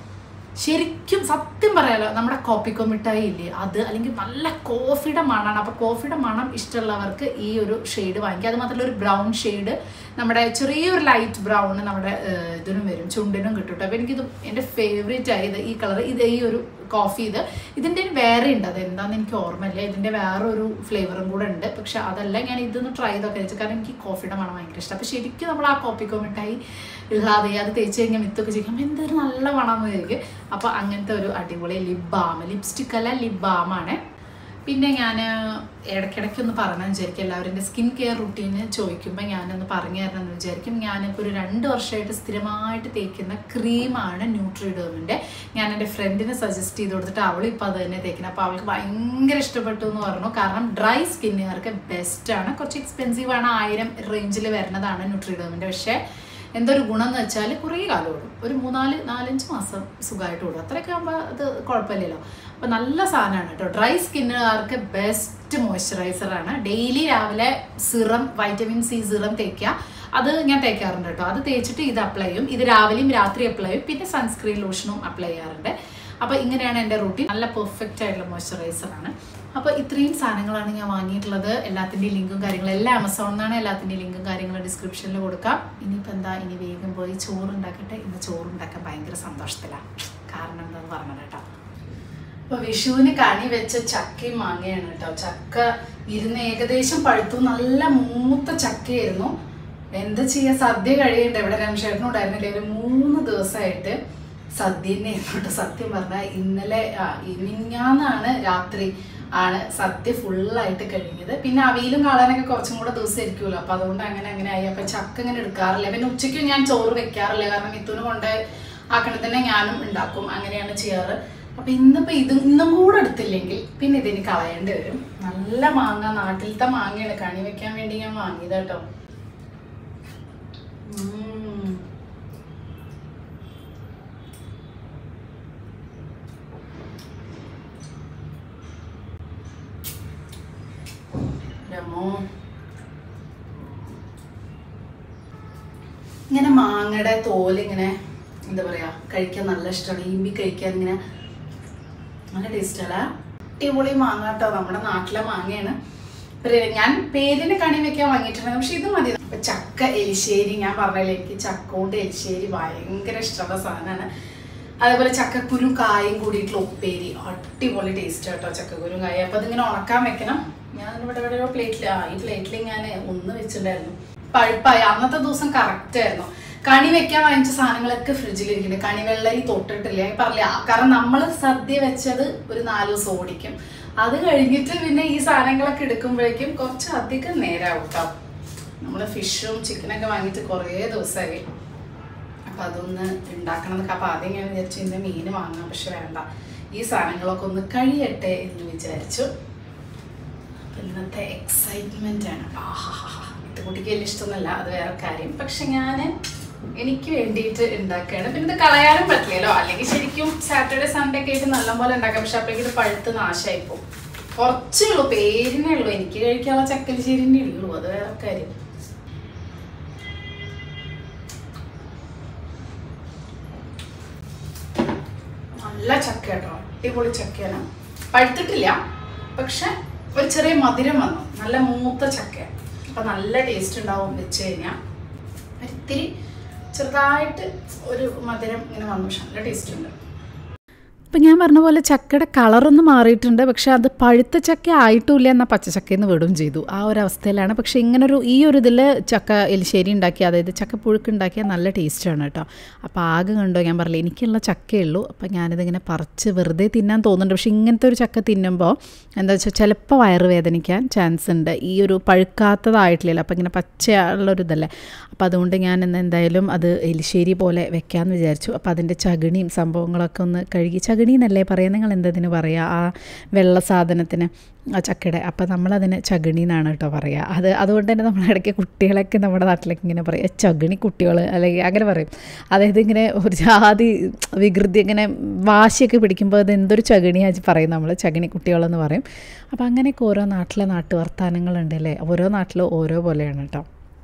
ശരിക്കും സത്യം പറയാലോ നമ്മുടെ കോപ്പിക്കോ മിഠായി ഇല്ലേ അത് അല്ലെങ്കിൽ നല്ല കോഫിയുടെ മണമാണ് അപ്പോൾ കോഫിയുടെ മണം ഇഷ്ടമുള്ളവർക്ക് ഈ ഒരു ഷെയ്ഡ് വാങ്ങിക്കുക അത് മാത്രമല്ല ഒരു ബ്രൗൺ ഷെയ്ഡ് നമ്മുടെ ചെറിയൊരു ലൈറ്റ് ബ്രൗൺ നമ്മുടെ ഏഹ്, ഇതിനും വരും ചുണ്ടിനും കിട്ടും കേട്ടോ അപ്പോൾ എനിക്കിത് എൻ്റെ ഫേവറേറ്റ് ആയത് ഈ കളർ ഇത് ഈ ഒരു കോഫി ഇത് ഇതിൻ്റെ വേറെ ഉണ്ട് അത് എന്താണെന്ന് എനിക്ക് ഓർമ്മയില്ല ഇതിൻ്റെ വേറെ ഒരു ഫ്ലേവറും കൂടെ ഉണ്ട് പക്ഷെ അതല്ല ഞാൻ ഇതൊന്ന് ട്രൈ ചെയ്തൊക്കെ വെച്ചു കാരണം എനിക്ക് കോഫിയുടെ മണം ഭയങ്കര ഇഷ്ടം അപ്പോൾ ശരിക്കും നമ്മൾ ആ കോപ്പിക്കോ മിഠായി ഇല്ലാതെ അത് തേച്ച് കഴിഞ്ഞാൽ മിത്തൊക്കെ ചെയ്യും എന്തൊരു നല്ല മണം വിചാരിക്കും അപ്പോൾ അങ്ങനത്തെ ഒരു അടിപൊളി ലിപ് ബാം ലിപ്സ്റ്റിക് അല്ല ലിപ് ബാമാണ് പിന്നെ ഞാൻ ഇടയ്ക്കിടയ്ക്ക് ഒന്ന് പറഞ്ഞാൽ വിചാരിക്കും എല്ലാവരും എൻ്റെ സ്കിൻ കെയർ റുട്ടീന് ചോദിക്കുമ്പോൾ ഞാനൊന്ന് പറഞ്ഞു തരണം എന്ന് വിചാരിക്കും ഞാനിപ്പോൾ ഒരു രണ്ട് വർഷമായിട്ട് സ്ഥിരമായിട്ട് തേക്കുന്ന ക്രീമാണ് ന്യൂട്രിഡേമിൻ്റെ ഞാൻ എൻ്റെ ഫ്രണ്ടിന് സജസ്റ്റ് ചെയ്ത് കൊടുത്തിട്ട് അവൾ ഇപ്പോൾ അത് തന്നെ തേക്കുന്നത് അപ്പോൾ അവൾക്ക് ഭയങ്കര ഇഷ്ടപ്പെട്ടു എന്ന് പറഞ്ഞു കാരണം ഡ്രൈ സ്കിന്നുകാർക്ക് ബെസ്റ്റാണ് കുറച്ച് എക്സ്പെൻസീവ് ആണ് ആയിരം റേഞ്ചിൽ വരുന്നതാണ് ന്യൂട്രിഡേമിൻ്റെ പക്ഷേ എന്തൊരു ഗുണം എന്ന് വെച്ചാൽ കുറേ കാലം ഓടും ഒരു മൂന്നാല് നാലഞ്ച് മാസം സുഖമായിട്ട് ഓടും അത്രയൊക്കെ ആകുമ്പോൾ അത് കുഴപ്പമില്ലല്ലോ അപ്പോൾ നല്ല സാധനമാണ് കേട്ടോ ഡ്രൈ സ്കിന്നുകാർക്ക് ബെസ്റ്റ് മോയ്സ്ചറൈസറാണ് ഡെയിലി രാവിലെ സിറം വൈറ്റമിൻ സി സിറം തേക്കുക അത് ഞാൻ തേക്കാറുണ്ട് കേട്ടോ അത് തേച്ചിട്ട് ഇത് അപ്ലൈ ചെയ്യും ഇത് രാവിലെയും രാത്രി അപ്ലൈ ചെയ്യും പിന്നെ സൺസ്ക്രീൻ ലോഷനും അപ്ലൈ ചെയ്യാറുണ്ട് അപ്പോൾ ഇങ്ങനെയാണ് എൻ്റെ റൂട്ടീൻ നല്ല പെർഫെക്റ്റ് ആയിട്ടുള്ള മോയ്സ്ചറൈസറാണ് അപ്പോൾ ഇത്രയും സാധനങ്ങളാണ് ഞാൻ വാങ്ങിയിട്ടുള്ളത് എല്ലാത്തിൻ്റെയും ലിങ്കും കാര്യങ്ങളും എല്ലാം ആമസോണിൽ നിന്നാണ് എല്ലാത്തിൻ്റെയും ലിങ്കും കാര്യങ്ങളും ഡിസ്ക്രിപ്ഷനിൽ കൊടുക്കാം ഇനിയിപ്പോൾ എന്താ ഇനി വേഗം പോയി ചോറ് ഉണ്ടാക്കട്ടെ ഇന്ന് ചോറ് ഉണ്ടാക്കാൻ ഭയങ്കര സന്തോഷത്തിലാണ് കാരണം എന്താന്ന് പറഞ്ഞത് കേട്ടോ അപ്പോൾ വിഷുവിന് കണി വെച്ച ചക്കയും മാങ്ങയാണ് കേട്ടോ ചക്ക ഇരുന്ന് ഏകദേശം പഴുത്തു നല്ല മൂത്ത ചക്കയായിരുന്നു എന്താ ചെയ്യുക സദ്യ കഴിയണ്ട ഇവിടെ രമേശേട്ടനുണ്ടായിരുന്നില്ല ഒരു മൂന്ന് ദിവസമായിട്ട് സദ്യ തന്നെയായിരുന്നു കേട്ടോ സത്യം പറഞ്ഞാൽ ഇന്നലെ ആ, ഈ മിനിഞ്ഞാന്നാണ് രാത്രി ആണ് സദ്യ ഫുള്ളായിട്ട് കഴിഞ്ഞത് പിന്നെ അവിയിലും കാണാനൊക്കെ കുറച്ചും കൂടെ ദിവസം ഇരിക്കുമല്ലോ അപ്പൊ അതുകൊണ്ട് അങ്ങനെ അങ്ങനെ ആയി അപ്പൊ ചക്ക ഇങ്ങനെ എടുക്കാറില്ല പിന്നെ ഉച്ചയ്ക്കും ഞാൻ ചോറ് വെക്കാറില്ല കാരണം ഇത്തുന് കൊണ്ട് ആക്കണ തന്നെ ഞാനും ഉണ്ടാക്കും അങ്ങനെയാണ് ചെയ്യാറ് അപ്പൊ ഇന്നിപ്പോ ഇത് ഇന്നും കൂടെ എടുത്തില്ലെങ്കിൽ പിന്നെ ഇതിന് കളയേണ്ടി വരും നല്ല മാങ്ങ നാട്ടിലത്തെ മാങ്ങയാണ് കണി വെക്കാൻ വേണ്ടി ഞാൻ വാങ്ങിയത് കേട്ടോ ഉം. രമോ ഇങ്ങനെ മാങ്ങയുടെ തോല് ഇങ്ങനെ എന്താ പറയാ കഴിക്കാൻ നല്ല ഇഷ്ടമാണ് ഈമ്പി കഴിക്കാൻ ഇങ്ങനെ നല്ല ടേസ്റ്റ് അല്ല അടിപൊളി മാങ്ങ കേട്ടോ നമ്മുടെ നാട്ടിലെ മാങ്ങയാണ് ഇപ്പൊ ഞാൻ പേരിന് കണി വെക്കാൻ വാങ്ങിയിട്ടുണ്ട് പക്ഷെ ഇത് മതി ഇപ്പൊ ചക്ക എലിശ്ശേരി ഞാൻ പറഞ്ഞില്ലേ എനിക്ക് ചക്ക കൊണ്ട് എലിശ്ശേരി ഭയങ്കര ഇഷ്ടമുള്ള സാധനമാണ് അതേപോലെ ചക്കക്കുരു കായും കൂടിയിട്ടുള്ള ഉപ്പേരി അടിപൊളി ടേസ്റ്റ് കേട്ടോ ചക്കക്കുരു കായ അപ്പൊ അതിങ്ങനെ ഉണക്കാൻ വെക്കണം ഞാൻ ഇവിടെ ഇവിടെ പ്ലേറ്റിൽ ആ ഈ പ്ലേറ്റിൽ ഞാൻ ഒന്ന് വെച്ചിട്ടുണ്ടായിരുന്നു പഴുപ്പായി അന്നത്തെ ദിവസം കറക്റ്റ് ആയിരുന്നു കണി വെക്കാൻ വാങ്ങിച്ച സാധനങ്ങളൊക്കെ ഫ്രിഡ്ജിലിരിക്കുന്നുണ്ട് കണിവെള്ളരി തൊട്ടിട്ടില്ല ഞാൻ പറഞ്ഞില്ല ആ, കാരണം നമ്മൾ സദ്യ വെച്ചത് ഒരു നാല് ദിവസം ഓടിക്കും അത് കഴിഞ്ഞിട്ട് പിന്നെ ഈ സാധനങ്ങളൊക്കെ എടുക്കുമ്പോഴേക്കും കുറച്ച് അധികം നേരമാവും കേട്ടോ നമ്മൾ ഫിഷും ചിക്കനൊക്കെ വാങ്ങിയിട്ട് കുറേ ദിവസമായി അപ്പം അതൊന്ന് ഉണ്ടാക്കണം എന്നൊക്കെ അപ്പം ആദ്യം ഞാൻ വിചാരിച്ചു ഇന്ന് മീൻ വാങ്ങാം പക്ഷെ വേണ്ട ഈ സാധനങ്ങളൊക്കെ ഒന്ന് കഴിയട്ടെ എന്ന് വിചാരിച്ചു അപ്പം ഇന്നത്തെ എക്സൈറ്റ്മെൻ്റ് ആണ് ആഹാ ഇത് കുട്ടിക്ക് വലിയ ഇഷ്ടമൊന്നുമല്ല അത് വേറെ കാര്യം പക്ഷെ ഞാൻ എനിക്ക് വേണ്ടിയിട്ട് ഉണ്ടാക്കുകയാണ് പിന്നെ ഇത് കളയാനും പറ്റില്ലല്ലോ അല്ലെങ്കിൽ ശരിക്കും സാറ്റർഡേ സൺഡേ ഒക്കെ ആയിട്ട് നല്ലപോലെ ഉണ്ടാക്കാം പക്ഷെ അപ്പോഴേക്കും ഇത് പഴുത്ത് നാശമായി പോകും കുറച്ചേ ഉള്ളൂ പേരിനേ ഉള്ളൂ എനിക്ക് കഴിക്കാനുള്ള ചക്കലിശ്ശേരിനെ ഉള്ളൂ അത് വേറെ കാര്യം നല്ല ചക്ക കേട്ടോ അടിപൊളി ചക്കയാണ് പഴുത്തിട്ടില്ല പക്ഷെ ഒരു ചെറിയ മധുരം വന്നു നല്ല മൂത്ത ചക്ക അപ്പൊ നല്ല ടേസ്റ്റ് ഉണ്ടാവും വെച്ച് കഴിഞ്ഞാൽ ഒരിത്തിരി ചെറുതായിട്ട് ഒരു മധുരം ഇങ്ങനെ വന്നു പക്ഷെ നല്ല ടേസ്റ്റ് ഉണ്ട് ഇപ്പം ഞാൻ പറഞ്ഞ പോലെ ചക്കയുടെ കളറൊന്നും മാറിയിട്ടുണ്ട് പക്ഷേ അത് പഴുത്ത ചക്ക ആയിട്ടുമില്ല എന്നാൽ പച്ചച്ചക്കയിൽ നിന്ന് വിടുകയും ചെയ്തു ആ ഒരു അവസ്ഥയിലാണ് പക്ഷേ ഇങ്ങനൊരു ഈ ഒരു ഇതിൽ ചക്ക എലിശ്ശേരി ഉണ്ടാക്കി അതായത് ചക്ക പുഴുക്ക് ഉണ്ടാക്കിയാൽ നല്ല ടേസ്റ്റാണ് കേട്ടോ അപ്പോൾ ആകെ കണ്ടോ ഞാൻ പറഞ്ഞില്ല എനിക്കുള്ള ചക്കയേ ഉള്ളൂ അപ്പോൾ ഞാനിതിങ്ങനെ പറിച്ച് വെറുതെ തിന്നാൻ തോന്നുന്നുണ്ട് പക്ഷേ ഇങ്ങനത്തെ ഒരു ചക്ക തിന്നുമ്പോൾ എന്താ വെച്ചാൽ ചിലപ്പോൾ വയറ് വേദനിക്കാൻ ചാൻസ് ഉണ്ട് ഈ ഒരു പഴുക്കാത്തതായിട്ടില്ലല്ലോ അപ്പോൾ ഇങ്ങനെ പച്ചയുള്ളൊരു ഇതല്ലേ അപ്പോൾ അതുകൊണ്ട് ഞാൻ ഇന്ന് എന്തായാലും അത് എലിശ്ശേരി പോലെ വെക്കാമെന്ന് വിചാരിച്ചു അപ്പോൾ അതിൻ്റെ ചകിണിയും സംഭവങ്ങളൊക്കെ ഒന്ന് കഴുകി ചകിണി എന്നല്ലേ പറയാം നിങ്ങൾ എന്തതിന് പറയുക ആ വെള്ള സാധനത്തിന് ആ ചക്കയുടെ അപ്പോൾ നമ്മളതിന് ചകിണി എന്നാണ് കേട്ടോ പറയുക അത് അതുകൊണ്ട് തന്നെ നമ്മൾ ഇടയ്ക്ക് കുട്ടികളൊക്കെ നമ്മുടെ നാട്ടിലൊക്കെ ഇങ്ങനെ പറയും ചകിണി കുട്ടികൾ അല്ലെങ്കിൽ അങ്ങനെ പറയും അതായത് ഇങ്ങനെ ഒരു ജാതി വികൃതി ഇങ്ങനെ വാശിയൊക്കെ പിടിക്കുമ്പോൾ അത് എന്തൊരു ചകിണിയാച്ച് പറയും നമ്മൾ ചകിണി കുട്ടികളെന്ന് പറയും അപ്പോൾ അങ്ങനെയൊക്കെ ഓരോ നാട്ടിലെ നാട്ടു വർത്താനങ്ങളുണ്ട് അല്ലേ ഓരോ നാട്ടിലും ഓരോ പോലെയാണ് കേട്ടോ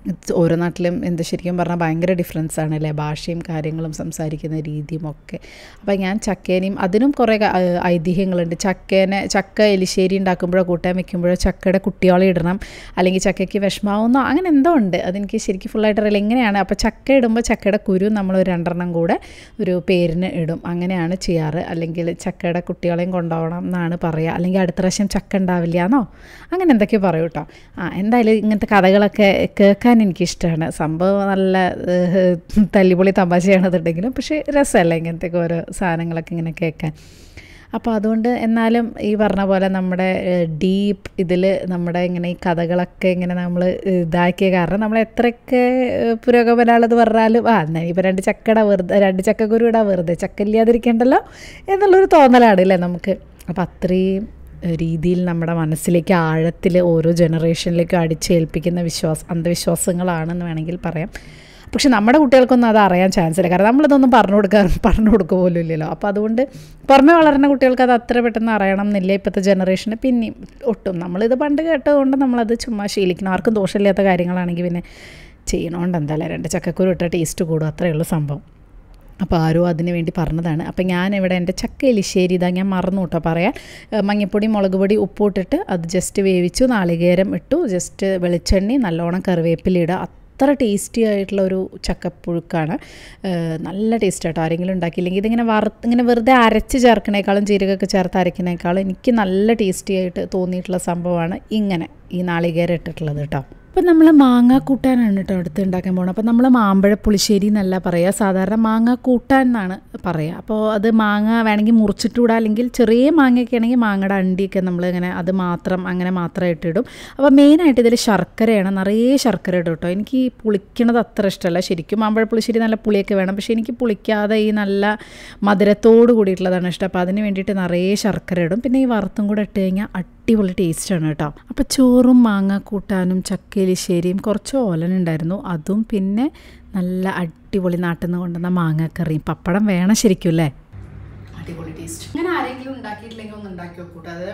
ഓരോ നാട്ടിലും എന്ത് ശരിക്കും പറഞ്ഞാൽ ഭയങ്കര ഡിഫറൻസ് ആണ് അല്ലേ ഭാഷയും കാര്യങ്ങളും സംസാരിക്കുന്ന രീതിയും ഒക്കെ അപ്പോൾ ഞാൻ ചക്കേനെയും അതിനും കുറേ ക- ആ, ഐതിഹ്യങ്ങളുണ്ട് ചക്കേനെ ചക്ക എലിശ്ശേരി ഉണ്ടാക്കുമ്പോഴോ കൂട്ടാൻ വെക്കുമ്പോഴോ ചക്കയുടെ കുട്ടിയോളെ ഇടണം അല്ലെങ്കിൽ ചക്കയ്ക്ക് വിഷമാവുന്നോ അങ്ങനെ എന്തോ ഉണ്ട് അതെനിക്ക് ശരിക്കും ഫുള്ളായിട്ട് അറിയില്ല എങ്ങനെയാണ് അപ്പോൾ ചക്ക ഇടുമ്പോൾ ചക്കയുടെ കുരു നമ്മൾ ഒരു രണ്ടെണ്ണം കൂടെ ഒരു പേരിന് ഇടും അങ്ങനെയാണ് ചെയ്യാറ് അല്ലെങ്കിൽ ചക്കയുടെ കുട്ടികളെയും കൊണ്ടുപോകണം എന്നാണ് പറയുക അല്ലെങ്കിൽ അടുത്ത പ്രാവശ്യം ചക്ക ഉണ്ടാവില്ല എന്നോ അങ്ങനെ എന്തൊക്കെയോ പറയും കേട്ടോ ആ എന്തായാലും ഇങ്ങനത്തെ കഥകളൊക്കെ കേൾക്കാൻ എനിക്കിഷ്ടമാണ് സംഭവം നല്ല ഏഹ്, തല്ലിപ്പൊളി തമാശയാണെന്നുണ്ടെങ്കിലും പക്ഷേ രസമല്ല ഇങ്ങനത്തെ ഓരോ സാധനങ്ങളൊക്കെ ഇങ്ങനെ കേൾക്കാൻ അപ്പോൾ അതുകൊണ്ട് എന്നാലും ഈ പറഞ്ഞ പോലെ നമ്മുടെ ഡീപ്പ് ഇതിൽ നമ്മുടെ ഇങ്ങനെ ഈ കഥകളൊക്കെ ഇങ്ങനെ നമ്മൾ ഇതാക്കിയ കാരണം നമ്മൾ എത്രയൊക്കെ ഏഹ്, പുരോഗമനമുള്ളത് പറഞ്ഞാലും ആ എന്നാൽ ഇപ്പോൾ രണ്ട് ചക്കട വെറുതെ രണ്ട് ചക്കക്കുരു ഇടാ വെറുതെ ചക്ക ഇല്ലാതിരിക്കണ്ടല്ലോ എന്നുള്ളൊരു തോന്നലാണ് അല്ലേ നമുക്ക് അപ്പോൾ അത്രയും ഏഹ്, രീതിയിൽ നമ്മുടെ മനസ്സിലേക്ക് ആഴത്തിൽ ഓരോ ജനറേഷനിലേക്കും അടിച്ചേൽപ്പിക്കുന്ന വിശ്വാസ അന്ധവിശ്വാസങ്ങളാണെന്ന് വേണമെങ്കിൽ പറയാം പക്ഷെ നമ്മുടെ കുട്ടികൾക്കൊന്നും അത് അറിയാൻ ചാൻസ് ഇല്ല കാരണം നമ്മളിതൊന്നും പറഞ്ഞു കൊടുക്കാൻ പറഞ്ഞു കൊടുക്കുക പോലും ഇല്ലല്ലോ അപ്പോൾ അതുകൊണ്ട് പുറമെ വളരുന്ന കുട്ടികൾക്ക് അത് അത്ര പെട്ടെന്ന് അറിയണം എന്നില്ല ഇപ്പോഴത്തെ ജനറേഷന് പിന്നെയും ഒട്ടും നമ്മളിത് പണ്ട് കേട്ടതുകൊണ്ട് നമ്മളത് ചുമ്മാ ശീലിക്കണം ആർക്കും ദോഷമില്ലാത്ത കാര്യങ്ങളാണെങ്കിൽ പിന്നെ ചെയ്യണോണ്ട് എന്തായാലും രണ്ട് ചക്കക്കുരു ഇട്ട ടേസ്റ്റ് കൂടും അത്രയേ ഉള്ളൂ സംഭവം അപ്പോൾ ആരോ അതിന് വേണ്ടി പറഞ്ഞതാണ് അപ്പോൾ ഞാൻ ഇവിടെ എൻ്റെ ചക്ക എലിശ്ശേരി ഇതാ ഞാൻ മറന്നു കേട്ടോ പറയാൻ ഏഹ് മഞ്ഞൾപ്പൊടി മുളക് പൊടി ഉപ്പിട്ടിട്ട് അത് ജസ്റ്റ് വേവിച്ചു നാളികേരം ഇട്ടു ജസ്റ്റ് വെളിച്ചെണ്ണി നല്ലോണം കറിവേപ്പില ഇടുക അത്ര ടേസ്റ്റി ആയിട്ടുള്ള ഒരു ചക്കപ്പുഴുക്കാണ് ഏഹ് നല്ല ടേസ്റ്റ് ആട്ടോ ആരെങ്കിലും ഉണ്ടാക്കിയില്ലെങ്കിൽ ഇതിങ്ങനെ വറുത്ത് ഇങ്ങനെ വെറുതെ അരച്ച് ചേർക്കണേക്കാളും ജീരകമൊക്കെ ചേർത്ത് അരക്കണേക്കാളും എനിക്ക് നല്ല ടേസ്റ്റി ആയിട്ട് തോന്നിയിട്ടുള്ള സംഭവമാണ് ഇങ്ങനെ ഈ നാളികേരം ഇട്ടിട്ടുള്ളത് കേട്ടോ അപ്പം നമ്മൾ മാങ്ങ കൂട്ടാനാണ് കേട്ടോ അടുത്ത് ഉണ്ടാക്കാൻ പോകുന്നത് അപ്പോൾ നമ്മൾ മാമ്പഴ പുളിശ്ശേരി എന്നല്ല പറയുക സാധാരണ മാങ്ങ കൂട്ടാൻ എന്നാണ് പറയുക അപ്പോൾ അത് മാങ്ങ വേണമെങ്കിൽ മുറിച്ചിട്ടൂടാ അല്ലെങ്കിൽ ചെറിയ മാങ്ങയൊക്കെ ആണെങ്കിൽ മാങ്ങയുടെ അണ്ടിയൊക്കെ നമ്മൾ ഇങ്ങനെ അത് മാത്രം അങ്ങനെ മാത്രമായിട്ട് ഇടും അപ്പോൾ മെയിനായിട്ട് ഇതിൽ ശർക്കരയാണ് നിറയെ ശർക്കര ഇടും കേട്ടോ എനിക്ക് ഈ പുളിക്കണത് അത്ര ഇഷ്ടമല്ല ശരിക്കും മാമ്പഴ പുളിശ്ശേരി നല്ല പുളിയൊക്കെ വേണം പക്ഷേ എനിക്ക് പുളിക്കാതെ ഈ നല്ല മധുരത്തോട് കൂടിയിട്ടുള്ളതാണ് ഇഷ്ടം അപ്പോൾ അതിന് വേണ്ടിയിട്ട് നിറയെ ശർക്കര ഇടും പിന്നെ ഈ വറുത്തും കൂടെ ഇട്ട് കഴിഞ്ഞാൽ അടിപൊളി ടേസ്റ്റാണ് കേട്ടോ അപ്പോൾ ചോറും മാങ്ങ കൂട്ടാനും ചക്കയിലിശ്ശേരിയും കുറച്ച് ഓലനുണ്ടായിരുന്നു അതും പിന്നെ നല്ല അടിപൊളി നാട്ടിൽ നിന്ന് കൊണ്ടുവന്ന മാങ്ങക്കറിയും പപ്പടം വേണം ശരിക്കും അല്ലേ അടിപൊളി ടേസ്റ്റ് ഇങ്ങനെ ആരെങ്കിലും ഉണ്ടാക്കിയിട്ടില്ലെങ്കിൽ ഒന്ന് ഉണ്ടാക്കി നോക്കൂട്ടോ അത്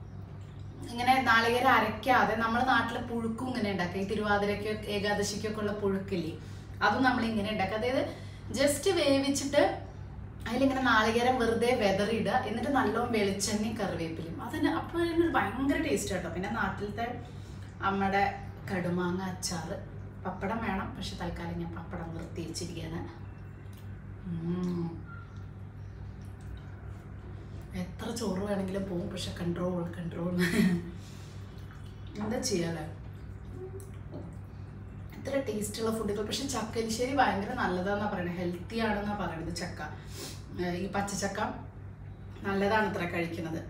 ഇങ്ങനെ നാളികേരം അരയ്ക്കാതെ നമ്മൾ നാട്ടിലെ പുഴുക്കും ഇങ്ങനെ ഉണ്ടാക്കുക ഈ തിരുവാതിരയ്ക്കോ ഏകാദശിക്കൊക്കെ ഉള്ള പുഴുക്കില്ലേ അതും നമ്മൾ ഇങ്ങനെ ഉണ്ടാക്കുക അതായത് ജസ്റ്റ് വേവിച്ചിട്ട് അതിലിങ്ങനെ നാളികേരം വെറുതെ വെതറിയിടുക എന്നിട്ട് നല്ലോണം വെളിച്ചെണ്ണയും കറിവേപ്പിലും അതിന് അപ്പോൾ അതിനൊരു ഭയങ്കര ടേസ്റ്റ് കേട്ടോ പിന്നെ നാട്ടിലത്തെ അമ്മയുടെ കടുമാങ്ങ അച്ചാറ് പപ്പടം വേണം പക്ഷെ തൽക്കാലം ഞാൻ പപ്പടം നിർത്തി വെച്ചിരിക്കുകയാണ് ഉം. എത്ര ചോറ് വേണമെങ്കിലും പോകും പക്ഷെ കൺട്രോൾ കൺട്രോൾ എന്താ ചെയ്യാല്ലേ ഇത്ര ടേസ്റ്റുള്ള ഫുഡുകൾ പക്ഷെ ചക്കരിശ്ശേരി ഭയങ്കര നല്ലതാന്നാ പറയണത് ഹെൽത്തി ആണെന്നാ പറയണത് ചക്ക ഏർ ഈ പച്ചച്ചക്ക നല്ലതാണ് ഇത്ര കഴിക്കുന്നത്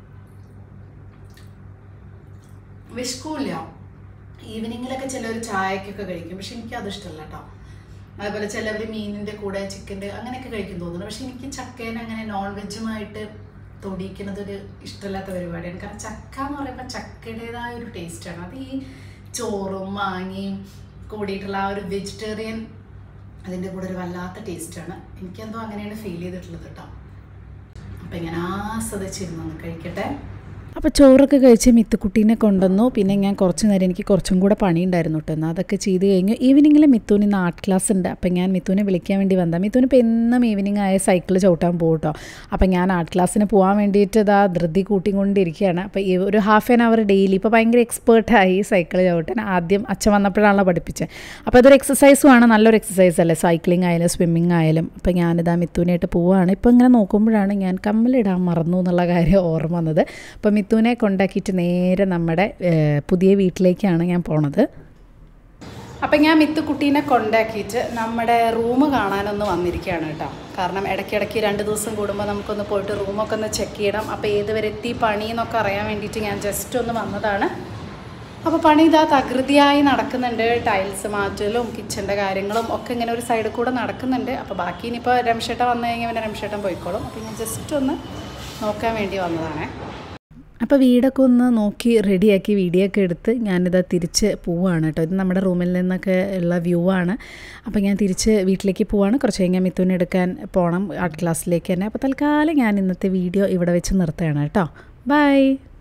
വിഷ്കൂല്ല ഈവനിങ്ങിലൊക്കെ ചിലർ ചായക്കൊക്കെ കഴിക്കും പക്ഷെ എനിക്ക് അത് ഇഷ്ടമല്ല കേട്ടോ അതുപോലെ ചിലവർ മീനിൻ്റെ കൂടെ ചിക്കൻ്റെ അങ്ങനെയൊക്കെ കഴിക്കും തോന്നുന്നു പക്ഷെ എനിക്ക് ചക്കേനെ അങ്ങനെ നോൺ വെജുമായിട്ട് തൊടിയിക്കുന്നത് ഒരു ഇഷ്ടമില്ലാത്ത പരിപാടിയാണ് കാരണം ചക്ക എന്ന് പറയുമ്പോൾ ചക്കയുടേതായ ഒരു ടേസ്റ്റാണ് അത് ഈ ചോറും മാങ്ങയും കൂടിയിട്ടുള്ള ആ ഒരു വെജിറ്റേറിയൻ അതിൻ്റെ കൂടെ ഒരു വല്ലാത്ത ടേസ്റ്റാണ് എനിക്കെന്തോ അങ്ങനെയാണ് ഫീൽ ചെയ്തിട്ടുള്ളത് കേട്ടോ അപ്പം ഇങ്ങനെ ആസ്വദിച്ചിരുന്നു കഴിക്കട്ടെ അപ്പോൾ ചോറൊക്കെ കഴിച്ച് മിത്തുക്കുട്ടീനെ കൊണ്ടുവന്നു പിന്നെ ഞാൻ കുറച്ച് നേരം എനിക്ക് കുറച്ചും കൂടെ പണിയുണ്ടായിരുന്നു കേട്ടോ എന്നാൽ അതൊക്കെ ചെയ്ത് കഴിഞ്ഞു ഈവനിങ്ങിൽ മിത്തുന് ഇന്ന് ആർട്ട് ക്ലാസ് ഉണ്ട് അപ്പം ഞാൻ മിത്തുവിനെ വിളിക്കാൻ വേണ്ടി വന്നതാണ് മിത്തുന് ഇപ്പോൾ എന്നും ഈവനിങ് ആയ സൈക്കിൾ ചവിട്ടാൻ പോകും കേട്ടോ അപ്പം ഞാൻ ആർട്ട് ക്ലാസ്സിന് പോകാൻ വേണ്ടിയിട്ട് ഇതാ ധൃതി കൂട്ടിക്കൊണ്ടിരിക്കുകയാണ് അപ്പോൾ ഈ ഒരു ഹാഫ് ആൻ അവർ ഡെയിലി ഇപ്പോൾ ഭയങ്കര എക്സ്പേർട്ടായി സൈക്കിൾ ചവിട്ടാൻ ആദ്യം അച്ഛൻ വന്നപ്പോഴാണല്ലോ പഠിപ്പിച്ചത് അപ്പോൾ അതൊരു എക്സസൈസും ആണ് നല്ലൊരു എക്സസൈസ് അല്ലേ സൈക്ലിംഗ് ആയാലും സ്വിമ്മിങ് ആയാലും അപ്പോൾ ഞാനിതാ മിത്തുവിനായിട്ട് പോവുകയാണ് ഇപ്പോൾ ഇങ്ങനെ നോക്കുമ്പോഴാണ് ഞാൻ കമ്മലിടാൻ മറന്നു എന്നുള്ള കാര്യം ഓർമ്മ വന്നത് അപ്പോൾ മിത്തുവിനെ കൊണ്ടാക്കിയിട്ട് നേരെ നമ്മുടെ ഏഹ്, പുതിയ വീട്ടിലേക്കാണ് ഞാൻ പോണത് അപ്പം ഞാൻ മിത്തു കുട്ടീനെ കൊണ്ടാക്കിയിട്ട് നമ്മുടെ റൂം കാണാനൊന്ന് വന്നിരിക്കുകയാണ് കേട്ടോ കാരണം ഇടയ്ക്കിടയ്ക്ക് രണ്ട് ദിവസം കൂടുമ്പോൾ നമുക്കൊന്ന് പോയിട്ട് റൂമൊക്കെ ഒന്ന് ചെക്ക് ചെയ്യണം അപ്പോൾ ഏത് വരെ എത്തി പണി എന്നൊക്കെ അറിയാൻ വേണ്ടിയിട്ട് ഞാൻ ജസ്റ്റ് ഒന്ന് വന്നതാണ് അപ്പോൾ പണി ഇതാ തകൃതിയായി നടക്കുന്നുണ്ട് ടൈൽസ് മാറ്റലും കിച്ചൻ്റെ കാര്യങ്ങളും ഒക്കെ ഇങ്ങനെ ഒരു സൈഡിൽ കൂടെ നടക്കുന്നുണ്ട് അപ്പോൾ ബാക്കി ഇനിയിപ്പോൾ രംഷേട്ടൻ വന്നു കഴിഞ്ഞാൽ പിന്നെ രംഷേട്ടൻ പോയിക്കോളും അപ്പോൾ ഞാൻ ജസ്റ്റ് ഒന്ന് നോക്കാൻ വേണ്ടി വന്നതാണേ അപ്പോൾ വീടൊക്കെ ഒന്ന് നോക്കി റെഡിയാക്കി വീഡിയോ ഒക്കെ എടുത്ത് ഞാനിതാ തിരിച്ച് പോവുകയാണ് കേട്ടോ ഇത് നമ്മുടെ റൂമിൽ നിന്നൊക്കെ ഉള്ള വ്യൂ ആണ് അപ്പോൾ ഞാൻ തിരിച്ച് വീട്ടിലേക്ക് പോവാണ് കുറച്ച് കഴിഞ്ഞാൽ മിഥുനെ എടുക്കാൻ പോകണം ആർട്ട് ക്ലാസ്സിലേക്ക് തന്നെ അപ്പോൾ തൽക്കാലം ഞാൻ ഇന്നത്തെ വീഡിയോ ഇവിടെ വെച്ച് നിർത്തുകയാണ് കേട്ടോ ബൈ